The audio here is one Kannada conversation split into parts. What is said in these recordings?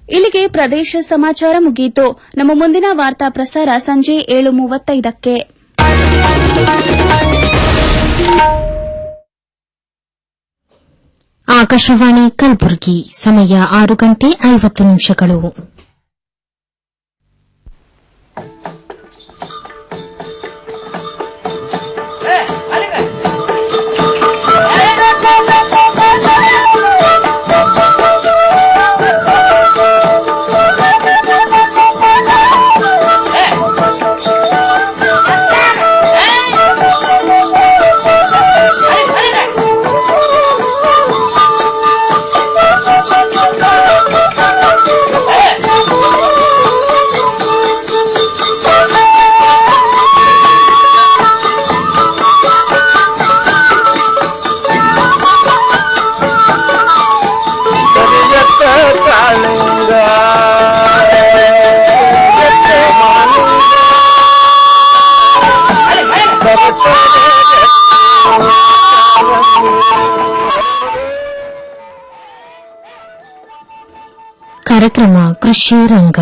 ಇಲ್ಲಿಗೆ ಪ್ರದೇಶ ಸಮಾಚಾರ ಮುಗಿಯಿತು ನಮ್ಮ ಮುಂದಿನ ವಾರ್ತಾ ಪ್ರಸಾರ ಸಂಜೆ ಏಳು ಮೂವತ್ತೈದಕ್ಕೆ ಆಕಾಶವಾಣಿ ಕಲಬುರಗಿ ಸಮಯ ಆರು ಗಂಟೆ ಐವತ್ತು ನಿಮಿಷಗಳು ಕಾರ್ಯಕ್ರಮ ಕೃಷಿ ರಂಗ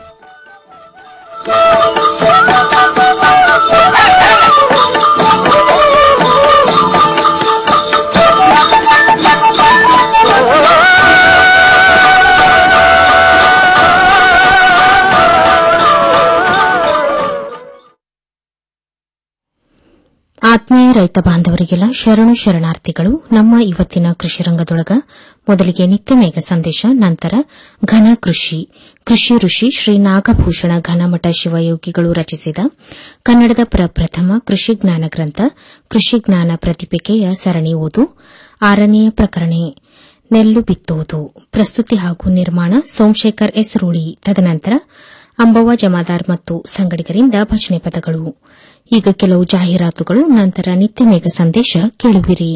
ಆತ್ಮೀಯ ರೈತ ಬಾಂಧವರಿಗೆಲ್ಲ ಶರಣು ಶರಣಾರ್ಥಿಗಳು ನಮ್ಮ ಇವತ್ತಿನ ಕೃಷಿ ರಂಗದೊಳಗ ಮೊದಲಿಗೆ ನಿತ್ಯ ಮೇಘ ಸಂದೇಶ ನಂತರ ಘನ ಕೃಷಿ ಕೃಷಿ ಋಷಿ ಶ್ರೀ ನಾಗಭೂಷಣ ಘನಮಠ ಶಿವಯೋಗಿಗಳು ರಚಿಸಿದ ಕನ್ನಡದ ಪ್ರಪ್ರಥಮ ಕೃಷಿ ಜ್ಞಾನ ಗ್ರಂಥ ಕೃಷಿ ಜ್ಞಾನ ಪ್ರತಿಪಿಕೆಯ ಸರಣಿ ಓದು ಆರನೆಯ ಪ್ರಕರಣೆ ನೆಲ್ಲು ಬಿತ್ತುವುದು ಪ್ರಸ್ತುತಿ ಹಾಗೂ ನಿರ್ಮಾಣ ಸೋಮಶೇಖರ್ ಎಸ್ ರೂಳಿ ತದನಂತರ ಅಂಬವ್ವ ಜಮಾದಾರ್ ಮತ್ತು ಸಂಗಡಿಗರಿಂದ ಭಜನೆ ಪದಗಳು ಈಗ ಕೆಲವು ಜಾಹೀರಾತುಗಳು ನಂತರ ನಿತ್ಯ ಮೇಘ ಸಂದೇಶ ಕೇಳುವಿರಿ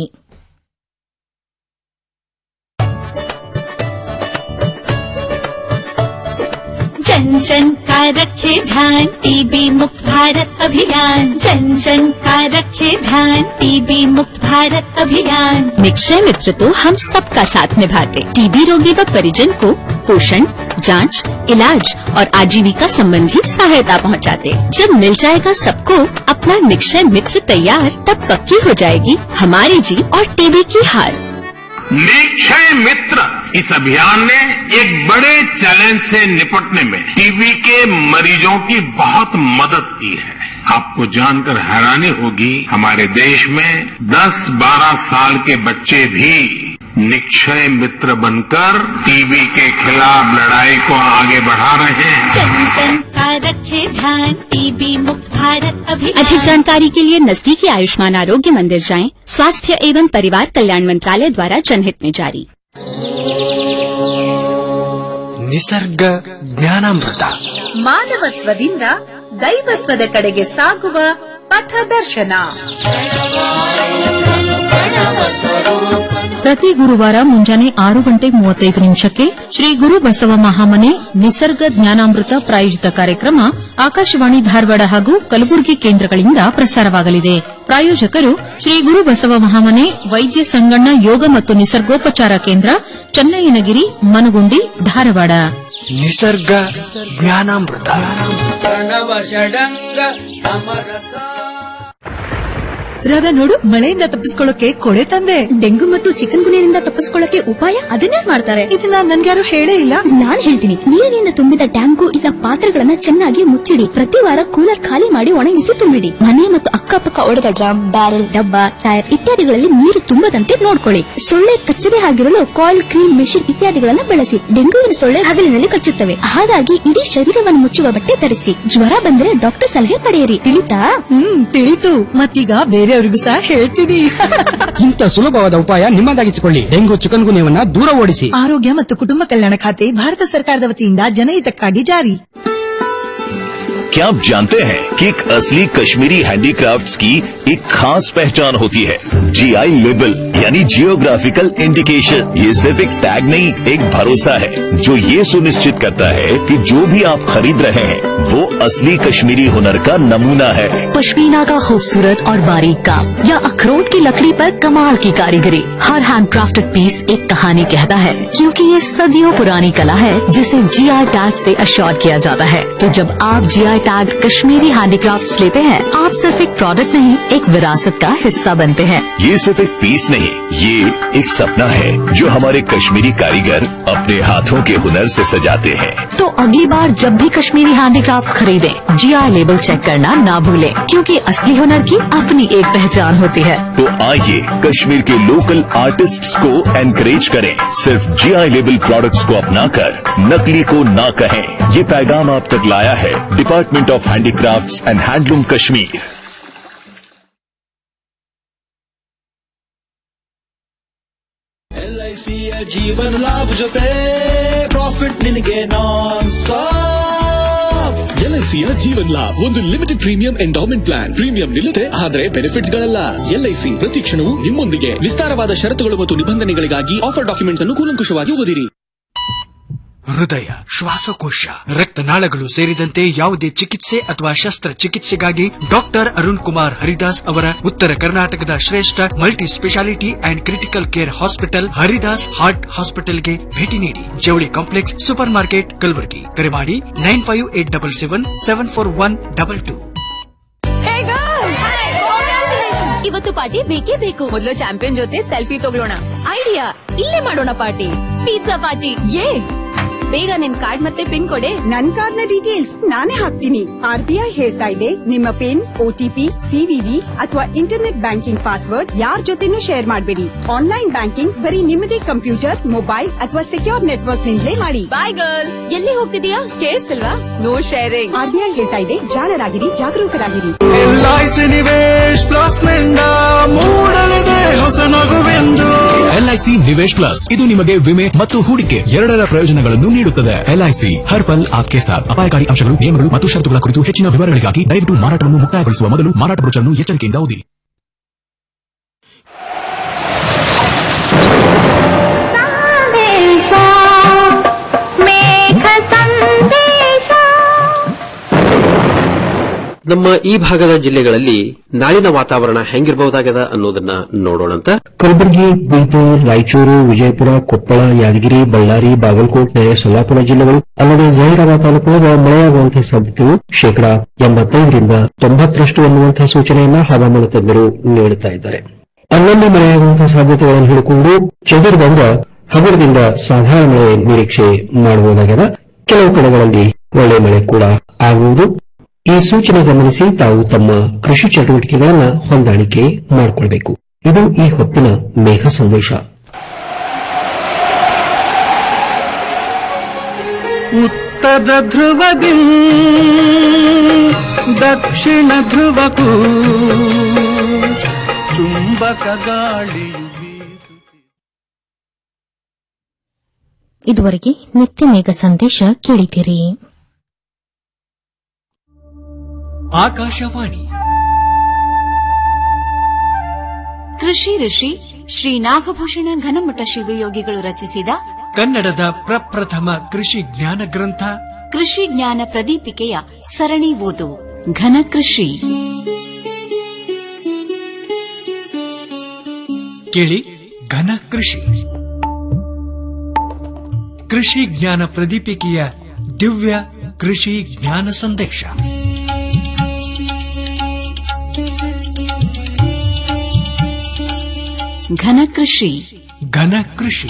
जन जन का रखे ध्यान टीबी मुक्त भारत अभियान जन जन का रखे ध्यान टीबी मुक्त भारत अभियान निक्षय मित्र तो हम सबका साथ निभाते टीबी रोगी व परिजन को पोषण जांच, इलाज और आजीविका संबंधी सहायता पहुंचाते। जब मिल जाएगा सबको अपना निक्षय मित्र तैयार तब पक्की हो जाएगी हमारी जीत और टीबी की हार निक्षय मित्र इस अभियान ने एक बड़े चैलेंज से निपटने में टीबी के मरीजों की बहुत मदद की है आपको जानकर हैरानी होगी हमारे देश में 10-12 साल के बच्चे भी निक्षय मित्र बनकर टीबी के खिलाफ लड़ाई को आगे बढ़ा रहे हैं जन जन का रखे ध्यान टीबी मुक्त भारत अभियान अधिक जानकारी के लिए नजदीकी आयुष्मान आरोग्य मंदिर जाएं स्वास्थ्य एवं परिवार कल्याण मंत्रालय द्वारा जनहित में जारी ನಿಸರ್ಗ ಜ್ಞಾನಾಮೃತ ಮಾನವತ್ವದಿಂದ ದೈವತ್ವದ ಕಡೆಗೆ ಸಾಗುವ ಪಥದರ್ಶನ ಪ್ರತಿ ಗುರುವಾರ ಮುಂಜಾನೆ ಆರು ಗಂಟೆ ಮೂವತ್ತೈದು ನಿಮಿಷಕ್ಕೆ ಶ್ರೀ ಗುರು ಬಸವ ಮಹಾಮನೆ ನಿಸರ್ಗ ಜ್ಞಾನಾಮೃತ ಪ್ರಾಯೋಜಿತ ಕಾರ್ಯಕ್ರಮ ಆಕಾಶವಾಣಿ ಧಾರವಾಡ ಹಾಗೂ ಕಲಬುರಗಿ ಕೇಂದ್ರಗಳಿಂದ ಪ್ರಸಾರವಾಗಲಿದೆ ಪ್ರಾಯೋಜಕರು ಶ್ರೀ ಗುರು ಬಸವ ಮಹಾಮನೆ ವೈದ್ಯ ಸಂಗಣ್ಣ ಯೋಗ ಮತ್ತು ನಿಸರ್ಗೋಪಚಾರ ಕೇಂದ್ರ ಚನ್ನಯ್ಯನಗಿರಿ ಮನಗುಂಡಿ ಧಾರವಾಡ ನಿಸರ್ಗ ಜ್ಞಾನಾಮೃತ ರಾಧಾ ನೋಡು ಮಳೆಯಿಂದ ತಪ್ಪಿಸ್ಕೊಳ್ಳೋಕೆ ಕೊಳೆ ತಂದೆ ಡೆಂಗು ಮತ್ತು ಚಿಕನ್ ಗುನಿಯಿಂದ ತಪ್ಪಿಸ್ಕೊಳ್ಳಕ್ಕೆ ಉಪಾಯ ಅದನ್ನೇ ಮಾಡ್ತಾರೆ ಇದನ್ನ ನನ್ಗ್ಯಾರು ಹೇಳೇ ಇಲ್ಲ ನಾನ್ ಹೇಳ್ತೀನಿ ನೀರಿನಿಂದ ತುಂಬಿದ ಟ್ಯಾಂಕು ಇಲ್ಲ ಪಾತ್ರೆಗಳನ್ನ ಚೆನ್ನಾಗಿ ಮುಚ್ಚಿಡಿ ಪ್ರತಿ ವಾರ ಕೂಲರ್ ಖಾಲಿ ಮಾಡಿ ಒಣಗಿಸಿ ತುಂಬಿಡಿ ಮನೆ ಮತ್ತು ಅಕ್ಕಪಕ್ಕ ಒಡೆದ ಡ್ರಮ್ ಬ್ಯಾರೆಲ್ ಡಬ್ಬ ಟೈರ್ ಇತ್ಯಾದಿಗಳಲ್ಲಿ ನೀರು ತುಂಬದಂತೆ ನೋಡ್ಕೊಳ್ಳಿ ಸೊಳ್ಳೆ ಕಚ್ಚದೆ ಆಗಿರಲು ಕಾಯಿಲ್ ಕ್ರೀಮ್ ಮೆಷಿನ್ ಇತ್ಯಾದಿಗಳನ್ನ ಬಳಸಿ ಡೆಂಗುವಿನ ಸೊಳ್ಳೆ ಹಗಲಿನಲ್ಲಿ ಕಚ್ಚುತ್ತವೆ ಹಾಗಾಗಿ ಇಡೀ ಶರೀರವನ್ನು ಮುಚ್ಚುವ ಬಟ್ಟೆ ಧರಿಸಿ ಜ್ವರ ಬಂದ್ರೆ ಡಾಕ್ಟರ್ ಸಲಹೆ ಪಡೆಯಿರಿ ತಿಳಿತಾ ಹ್ಮ್ ತಿಳಿತು ಮತ್ತೀಗ ಬೇರೆಯವ್ರಿಗೂ ಸಹ ಹೇಳ್ತೀನಿ ಇಂಥ ಸುಲಭವಾದ ಉಪಾಯ ನಿಮ್ಮದಾಗಿಸಿಕೊಳ್ಳಿ ಡೆಂಗು ಚಿಕನ್ ಗುನ್ಯವನ್ನ ದೂರ ಓಡಿಸಿ ಆರೋಗ್ಯ ಮತ್ತು ಕುಟುಂಬ ಕಲ್ಯಾಣ ಖಾತೆ ಭಾರತ ಸರ್ಕಾರದ ವತಿಯಿಂದ ಜನಹಿತಕ್ಕಾಗಿ ಜಾರಿ क्या आप जानते हैं कि एक असली कश्मीरी हैंडीक्राफ्ट्स की एक खास पहचान होती है जीआई लेबल यानी जियोग्राफिकल इंडिकेशन ये सिर्फ एक टैग नहीं एक भरोसा है जो ये सुनिश्चित करता है कि जो भी आप खरीद रहे हैं वो असली कश्मीरी हुनर का नमूना है पश्मीना का खूबसूरत और बारीक काम या अखरोट की लकड़ी पर कमाल की कारीगरी हर हैंडक्राफ्टेड पीस एक कहानी कहता है क्योंकि ये सदियों पुरानी कला है जिसे जीआई टैग से अश्योर किया जाता है तो जब आप जीआई टैग कश्मीरी हैंडीक्राफ्ट्स लेते हैं आप सिर्फ एक प्रोडक्ट नहीं एक विरासत का हिस्सा बनते हैं ये सिर्फ एक पीस नहीं ये एक सपना है जो हमारे कश्मीरी कारीगर अपने हाथों के हुनर से सजाते हैं तो अगली बार जब भी कश्मीरी हैंडीक्राफ्ट्स खरीदें जीआई लेबल चेक करना ना भूलें क्योंकि असली हुनर की अपनी एक पहचान होती है तो आइए कश्मीर के लोकल आर्टिस्ट्स को एनकरेज करें सिर्फ जीआई लेबल प्रोडक्ट्स को अपनाकर नकली को ना कहें ये पैगाम आप तक लाया है department of handicrafts and handloom Kashmir ಎಲ್ಐಸಿಯ ಜೀವನ ಲಾಭ ಜೊತೆ ಪ್ರಾಫಿಟ್ ನಿನಗೆ ನಾನ್ ಸ್ಟಾಪ್ ಎಲ್ಐಸಿಯ ಜೀವನ್ ಲಾಭ್ ಒಂದು limited premium endowment plan premium ನಿಲ್ಲದೆ ಆದರೆ ಬೆನಿಫಿಟ್ಸ್ ಗಳಲ್ಲ ಎಲ್ಐಸಿ ಪ್ರತಿ ಕ್ಷಣವೂ ನಿಮ್ಮೊಂದಿಗೆ ವಿಸ್ತಾರವಾದ ಷರತ್ತುಗಳು ಮತ್ತು ನಿಬಂಧನೆಗಳಿಗಾಗಿ ಆಫರ್ ಡಾಕ್ಯುಮೆಂಟ್ಸ್ ಅನ್ನು ಕೂಲಂಕುಷವಾಗಿ ಓದಿರಿ ಹೃದಯ ಶ್ವಾಸಕೋಶ ರಕ್ತನಾಳಗಳು ಸೇರಿದಂತೆ ಯಾವುದೇ ಚಿಕಿತ್ಸೆ ಅಥವಾ ಶಸ್ತ್ರಚಿಕಿತ್ಸೆಗಾಗಿ ಡಾಕ್ಟರ್ ಅರುಣ್ ಕುಮಾರ್ ಹರಿದಾಸ್ ಅವರ ಉತ್ತರ ಕರ್ನಾಟಕದ ಶ್ರೇಷ್ಠ multi speciality and critical care hospital Haridas heart ಹಾಸ್ಪಿಟಲ್ಗೆ ಭೇಟಿ ನೀಡಿ ಜವಳಿ ಕಾಂಪ್ಲೆಕ್ಸ್ ಸೂಪರ್ ಮಾರ್ಕೆಟ್ ಕಲಬುರಗಿ ಕರೆ ಮಾಡಿ nine five eight double seven seven four one double two ಇವತ್ತು ಪಾರ್ಟಿ ಬೇಕೇ ಬೇಕು ಮೊದಲು ಚಾಂಪಿಯನ್ ಜೊತೆ ಸೆಲ್ಫಿ ತಗೊಳ್ಳೋಣ ಐಡಿಯಾ ಇಲ್ಲೇ ಮಾಡೋಣ ಪಾರ್ಟಿ ಪಿಜ್ಜಾ ಪಾರ್ಟಿ ಯೇ ಬೇಗ ನಿನ್ ಕಾರ್ಡ್ ಮತ್ತೆ ಪಿನ್ ಕೊಡೆ ನನ್ ಕಾರ್ಡ್ ನ ಡೀಟೇಲ್ಸ್ ನಾನೇ ಹಾಕ್ತೀನಿ ಆರ್ ಬಿ ಐ ಹೇಳ್ತಾ ಇದೆ ನಿಮ್ಮ ಪಿನ್ ಓಟಿಪಿ ಸಿವಿವಿ ಅಥವಾ ಇಂಟರ್ನೆಟ್ ಬ್ಯಾಂಕಿಂಗ್ ಪಾಸ್ವರ್ಡ್ ಯಾರ್ ಜೊತೆನೂ ಶೇರ್ ಮಾಡಬೇಡಿ ಆನ್ಲೈನ್ ಬ್ಯಾಂಕಿಂಗ್ ಬರೀ ನಿಮ್ಮದೇ ಕಂಪ್ಯೂಟರ್ ಮೊಬೈಲ್ ಅಥವಾ ಸೆಕ್ಯೂರ್ ನೆಟ್ವರ್ಕ್ ನಿಂದಲೇ ಮಾಡಿ ಬಾಯ್ ಗರ್ಲ್ಸ್ ಎಲ್ಲಿ ಹೋಗ್ತಿದೀಯಾ ಕೇಳಿಸ್ತಿಲ್ವಾ no sharing R B I ಹೇಳ್ತಾ ಇದೆ ಜಾಣರಾಗಿರಿ ಜಾಗರೂಕರಾಗಿರಿ ಎಲ್ಐಸಿ ನಿವೇಶ್ ಪ್ಲಸ್ ನಿಂದ ಮೂಡಲಿದೆ ಹೊಸ ನಗುವೆಂದು ಎಲ್ಐಸಿ ನಿವೇಶ್ ಪ್ಲಸ್ ಇದು ನಿಮಗೆ ವಿಮೆ ಮತ್ತು ಹೂಡಿಕೆ ಎರಡರ ಪ್ರಯೋಜನಗಳನ್ನು ನೀಡುತ್ತದೆ ಎಲ್ಐಸಿ ಹರ್ ಪಲ್ ಆಪ್ಕೆ ಸಾಥ್ ಅಪಾಯಕಾರಿ ಅಂಶಗಳು ನಿಯಮಗಳು ಮತ್ತು ಷರತ್ತುಗಳ ಕುರಿತು ಹೆಚ್ಚಿನ ವಿವರಗಳಿಗಾಗಿ ದಯವಿಟ್ಟು ಮಾರಾಟವನ್ನು ಮುಕ್ತಾಯಗೊಳಿಸುವ ಮೊದಲು ಮಾರಾಟ ಬ್ರೋಚರ್ನ್ನು ಎಚ್ಚರಿಕೆಯಿಂದ ಓದಿ ನಮ್ಮ ಈ ಭಾಗದ ಜಿಲ್ಲೆಗಳಲ್ಲಿ ನಾಳಿನ ವಾತಾವರಣ ಹೆಂಗಿರಬಹುದಾಗದ ಅನ್ನೋದನ್ನ ನೋಡೋಣಂತ ಕಲಬುರಗಿ ಬೀದರ್ ರಾಯಚೂರು ವಿಜಯಪುರ ಕೊಪ್ಪಳ ಯಾದಗಿರಿ ಬಳ್ಳಾರಿ ಬಾಗಲಕೋಟೆ ಸೊಲ್ಲಾಪುರ ಜಿಲ್ಲೆಗಳು ಅಲ್ಲದೆ ಜಹೀರಾಬಾದ್ ತಾಲೂಕಿನ ಮಳೆಯಾಗುವಂತಹ ಸಾಧ್ಯತೆಗಳು ಶೇಕಡಾ ಎಂಬತ್ತೈದರಿಂದ ತೊಂಬತ್ತರಷ್ಟು ಅನ್ನುವಂತಹ ಸೂಚನೆಯನ್ನ ಹವಾಮಾನ ತಜ್ಞರು ನೀಡುತ್ತಾ ಇದ್ದಾರೆ ಅಲ್ಲಲ್ಲಿ ಮಳೆಯಾಗುವಂತಹ ಸಾಧ್ಯತೆಗಳನ್ನು ಹಿಡಿಕೊಂಡು ಚದುರಿದಂಗ ಹಗುರದಿಂದ ಸಾಧಾರಣ ಮಳೆ ನಿರೀಕ್ಷೆ ಮಾಡಬಹುದಾಗಿದೆ ಕೆಲವು ಕಡೆಗಳಲ್ಲಿ ಒಳ್ಳೆ ಮಳೆ ಕೂಡ ಆಗುವುದು ಈ ಸೂಚನೆ ಗಮನಿಸಿ ತಾವು ತಮ್ಮ ಕೃಷಿ ಚಟುವಟಿಕೆಗಳನ್ನ ಹೊಂದಾಣಿಕೆ ಮಾಡಿಕೊಳ್ಬೇಕು ಇದು ಈ ಹೊತ್ತಿನ ಮೇಘ ಸಂದೇಶ ಉತ್ತರ ಧ್ರುವದಿ ದಕ್ಷಿಣ ಧ್ರುವಕ್ಕೂ ಚುಂಬಕ ಗಾಳಿಯು ಇದುವರೆಗೆ ನಿತ್ಯ ಮೇಘ ಸಂದೇಶ ಕೇಳಿದಿರಿ ಆಕಾಶವಾಣಿ ಕೃಷಿ ಋಷಿ ಶ್ರೀ ನಾಗಭೂಷಣ ಘನಮಠ ಶಿವಯೋಗಿಗಳು ರಚಿಸಿದ ಕನ್ನಡದ ಪ್ರಪ್ರಥಮ ಕೃಷಿ ಜ್ಞಾನ ಗ್ರಂಥ ಕೃಷಿ ಜ್ಞಾನ ಪ್ರದೀಪಿಕೆಯ ಸರಣಿ ಓದು ಘನ ಕೃಷಿ ಕೇಳಿ ಘನ ಕೃಷಿ ಕೃಷಿ ಜ್ಞಾನ ಪ್ರದೀಪಿಕೆಯ ದಿವ್ಯ ಕೃಷಿ ಜ್ಞಾನ ಸಂದೇಶ ಘನ ಕೃಷಿ ಘನ ಕೃಷಿ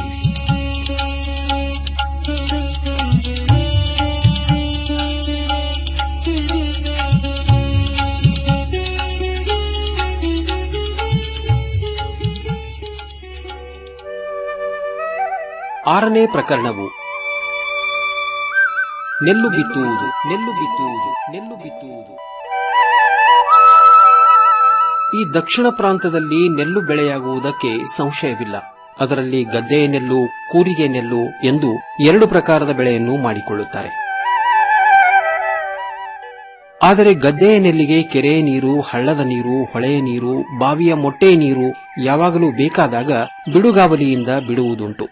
ಆರನೇ ಪ್ರಕರಣವು ನೆಲ್ಲು ಬಿತ್ತುವುದು ನೆಲ್ಲು ಬಿತ್ತುವುದು ನೆಲ್ಲು ಬಿತ್ತುವುದು ಈ ದಕ್ಷಿಣ ಪ್ರಾಂತದಲ್ಲಿ ನೆಲ್ಲು ಬೆಳೆಯಾಗುವುದಕ್ಕೆ ಸಂಶಯವಿಲ್ಲ ಅದರಲ್ಲಿ ಗದ್ದೆ ನೆಲ್ಲು ಕೂರಿಗೆ ನೆಲ್ಲು ಎಂದು ಎರಡು ಪ್ರಕಾರದ ಬೆಳೆಯನ್ನು ಮಾಡಿಕೊಳ್ಳುತ್ತಾರೆ ಆದರೆ ಗದ್ದೆಯ ನೆಲ್ಲಿಗೆ ಕೆರೆಯ ನೀರು ಹಳ್ಳದ ನೀರು ಹೊಳೆಯ ನೀರು ಬಾವಿಯ ಮೊಟ್ಟೆಯ ನೀರು ಯಾವಾಗಲೂ ಬೇಕಾದಾಗ ಬಿಡುಗಾವಲಿಯಿಂದ ಬಿಡುವುದುಂಟು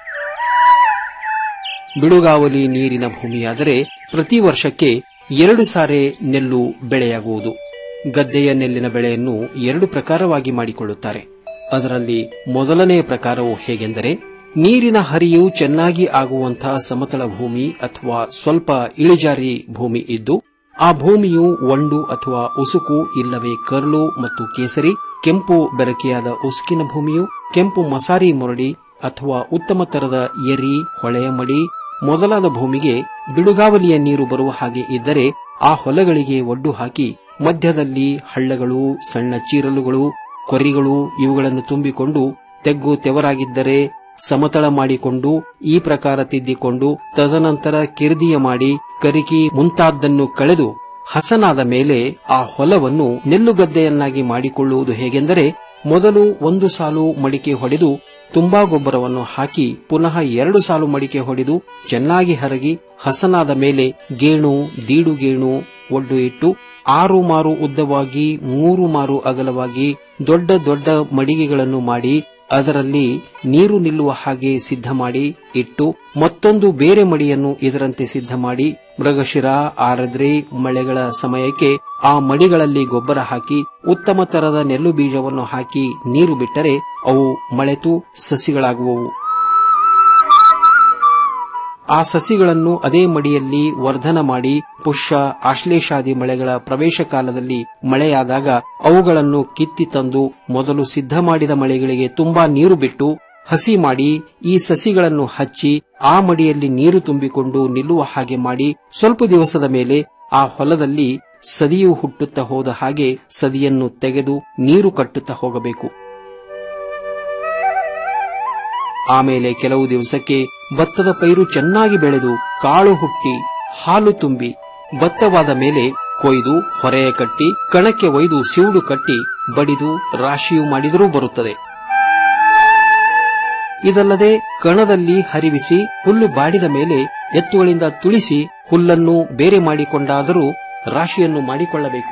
ಬಿಡುಗಾವಲಿ ನೀರಿನ ಭೂಮಿಯಾದರೆ ಪ್ರತಿ ವರ್ಷಕ್ಕೆ ಎರಡು ಸಾರೆ ನೆಲ್ಲು ಬೆಳೆಯಾಗುವುದು ಗದ್ದೆಯ ನೆಲ್ಲಿನ ಬೆಳೆಯನ್ನು ಎರಡು ಪ್ರಕಾರವಾಗಿ ಮಾಡಿಕೊಳ್ಳುತ್ತಾರೆ ಅದರಲ್ಲಿ ಮೊದಲನೆಯ ಪ್ರಕಾರವು ಹೇಗೆಂದರೆ ನೀರಿನ ಹರಿಯು ಚೆನ್ನಾಗಿ ಆಗುವಂತಹ ಸಮತಲ ಭೂಮಿ ಅಥವಾ ಸ್ವಲ್ಪ ಇಳಿಜಾರಿ ಭೂಮಿ ಇದ್ದು ಆ ಭೂಮಿಯು ಒಂಡು ಅಥವಾ ಉಸುಕು ಇಲ್ಲವೇ ಕರ್ಲು ಮತ್ತು ಕೇಸರಿ ಕೆಂಪು ಬೆರಕೆಯಾದ ಉಸುಕಿನ ಭೂಮಿಯು ಕೆಂಪು ಮಸಾರಿ ಮೊರಡಿ ಅಥವಾ ಉತ್ತಮ ತರದ ಎರಿ ಹೊಳೆಯ ಮಡಿ ಮೊದಲಾದ ಭೂಮಿಗೆ ಬಿಡುಗಾವಲಿಯ ನೀರು ಬರುವ ಹಾಗೆ ಇದ್ದರೆ ಆ ಹೊಲಗಳಿಗೆ ಒಡ್ಡು ಹಾಕಿ ಮಧ್ಯದಲ್ಲಿ ಹಳ್ಳಗಳು ಸಣ್ಣ ಚೀರಲುಗಳು ಕೊರಿಗಳು ಇವುಗಳನ್ನು ತುಂಬಿಕೊಂಡು ತೆಗ್ಗು ತೆವರಾಗಿದ್ದರೆ ಸಮತಳ ಮಾಡಿಕೊಂಡು ಈ ಪ್ರಕಾರ ತಿದ್ದಿಕೊಂಡು ತದನಂತರ ಕಿರ್ದಿಯ ಮಾಡಿ ಕರಿಕಿ ಮುಂತಾದ್ದನ್ನು ಕಳೆದು ಹಸನಾದ ಮೇಲೆ ಆ ಹೊಲವನ್ನು ನೆಲ್ಲುಗದ್ದೆಯನ್ನಾಗಿ ಮಾಡಿಕೊಳ್ಳುವುದು ಹೇಗೆಂದರೆ ಮೊದಲು ಒಂದು ಸಾಲು ಮಡಿಕೆ ಹೊಡೆದು ತುಂಬಾ ಗೊಬ್ಬರವನ್ನು ಹಾಕಿ ಪುನಃ ಎರಡು ಸಾಲು ಮಡಿಕೆ ಹೊಡೆದು ಚೆನ್ನಾಗಿ ಹರಗಿ ಹಸನಾದ ಮೇಲೆ ಗೇಣು ದೀಡು ಗೇಣು ಒಡ್ಡು ಇಟ್ಟು ಆರು ಮಾರು ಉದ್ದವಾಗಿ ಮೂರು ಮಾರು ಅಗಲವಾಗಿ ದೊಡ್ಡ ದೊಡ್ಡ ಮಡಿಗೆಗಳನ್ನು ಮಾಡಿ ಅದರಲ್ಲಿ ನೀರು ನಿಲ್ಲುವ ಹಾಗೆ ಸಿದ್ಧ ಮಾಡಿ ಇಟ್ಟು ಮತ್ತೊಂದು ಬೇರೆ ಮಡಿಯನ್ನು ಇದರಂತೆ ಸಿದ್ಧ ಮಾಡಿ ಮೃಗಶಿರ ಆರದ್ರೆ ಮಳೆಗಳ ಸಮಯಕ್ಕೆ ಆ ಮಡಿಗಳಲ್ಲಿ ಗೊಬ್ಬರ ಹಾಕಿ ಉತ್ತಮ ತರದ ನೆಲ್ಲು ಬೀಜವನ್ನು ಹಾಕಿ ನೀರು ಬಿಟ್ಟರೆ ಅವು ಮಳೆತು ಸಸಿಗಳಾಗುವವು ಆ ಸಸಿಗಳನ್ನು ಅದೇ ಮಡಿಯಲ್ಲಿ ವರ್ಧನ ಮಾಡಿ ಪುಷ್ಯ ಆಶ್ಲೇಷಾದಿ ಮಳೆಗಳ ಪ್ರವೇಶ ಕಾಲದಲ್ಲಿ ಮಳೆಯಾದಾಗ ಅವುಗಳನ್ನು ಕಿತ್ತಿ ತಂದು ಮೊದಲು ಸಿದ್ಧ ಮಾಡಿದ ಮಳೆಗಳಿಗೆ ತುಂಬಾ ನೀರು ಬಿಟ್ಟು ಹಸಿ ಮಾಡಿ ಈ ಸಸಿಗಳನ್ನು ಹಚ್ಚಿ ಆ ಮಡಿಯಲ್ಲಿ ನೀರು ತುಂಬಿಕೊಂಡು ನಿಲ್ಲುವ ಹಾಗೆ ಮಾಡಿ ಸ್ವಲ್ಪ ದಿವಸದ ಮೇಲೆ ಆ ಹೊಲದಲ್ಲಿ ಸದಿಯು ಹುಟ್ಟುತ್ತಾ ಹೋದ ಹಾಗೆ ಸದಿಯನ್ನು ತೆಗೆದು ನೀರು ಕಟ್ಟುತ್ತಾ ಹೋಗಬೇಕು ಆಮೇಲೆ ಕೆಲವು ದಿವಸಕ್ಕೆ ಭತ್ತದ ಪೈರು ಚೆನ್ನಾಗಿ ಬೆಳೆದು ಕಾಳು ಹುಟ್ಟಿ ಹಾಲು ತುಂಬಿ ಭತ್ತವಾದ ಮೇಲೆ ಕೊಯ್ದು ಹೊರೆಯ ಕಟ್ಟಿ ಕಣಕ್ಕೆ ಒಯ್ದು ಸಿವುಡು ಕಟ್ಟಿ ಬಡಿದು ರಾಶಿಯು ಮಾಡಿದರೂ ಬರುತ್ತದೆ ಇದಲ್ಲದೆ ಕಣದಲ್ಲಿ ಹರಿವಿಸಿ ಹುಲ್ಲು ಬಾಡಿದ ಮೇಲೆ ಎತ್ತುಗಳಿಂದ ತುಳಿಸಿ ಹುಲ್ಲನ್ನು ಬೇರೆ ಮಾಡಿಕೊಂಡಾದರೂ ರಾಶಿಯನ್ನು ಮಾಡಿಕೊಳ್ಳಬೇಕು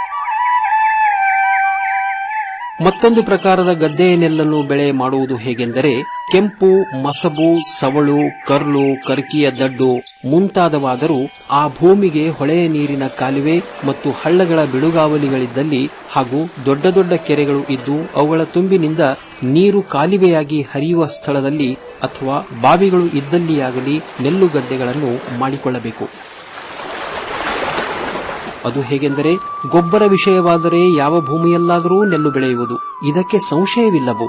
ಮತ್ತೊಂದು ಪ್ರಕಾರದ ಗದ್ದೆಯ ನೆಲ್ಲನ್ನು ಬೆಳೆ ಮಾಡುವುದು ಹೇಗೆಂದರೆ ಕೆಂಪು ಮಸಬು ಸವಳು ಕರ್ಲು ಕರ್ಕಿಯ ದಡ್ಡು ಮುಂತಾದವಾದರೂ ಆ ಭೂಮಿಗೆ ಹೊಳೆಯ ನೀರಿನ ಕಾಲುವೆ ಮತ್ತು ಹಳ್ಳಗಳ ಬಿಡುಗಾವಲಿಗಳಿದ್ದಲ್ಲಿ ಹಾಗೂ ದೊಡ್ಡ ದೊಡ್ಡ ಕೆರೆಗಳು ಇದ್ದು ಅವುಗಳ ತುಂಬಿನಿಂದ ನೀರು ಕಾಲುವೆಯಾಗಿ ಹರಿಯುವ ಸ್ಥಳದಲ್ಲಿ ಅಥವಾ ಬಾವಿಗಳು ಇದ್ದಲ್ಲಿಯಾಗಲಿ ನೆಲ್ಲು ಗದ್ದೆಗಳನ್ನು ಮಾಡಿಕೊಳ್ಳಬೇಕು ಅದು ಹೇಗೆಂದರೆ ಗೊಬ್ಬರ ವಿಷಯವಾದರೆ ಯಾವ ಭೂಮಿಯಲ್ಲಾದರೂ ನೆಲ್ಲು ಬೆಳೆಯುವುದು ಇದಕ್ಕೆ ಸಂಶಯವಿಲ್ಲವು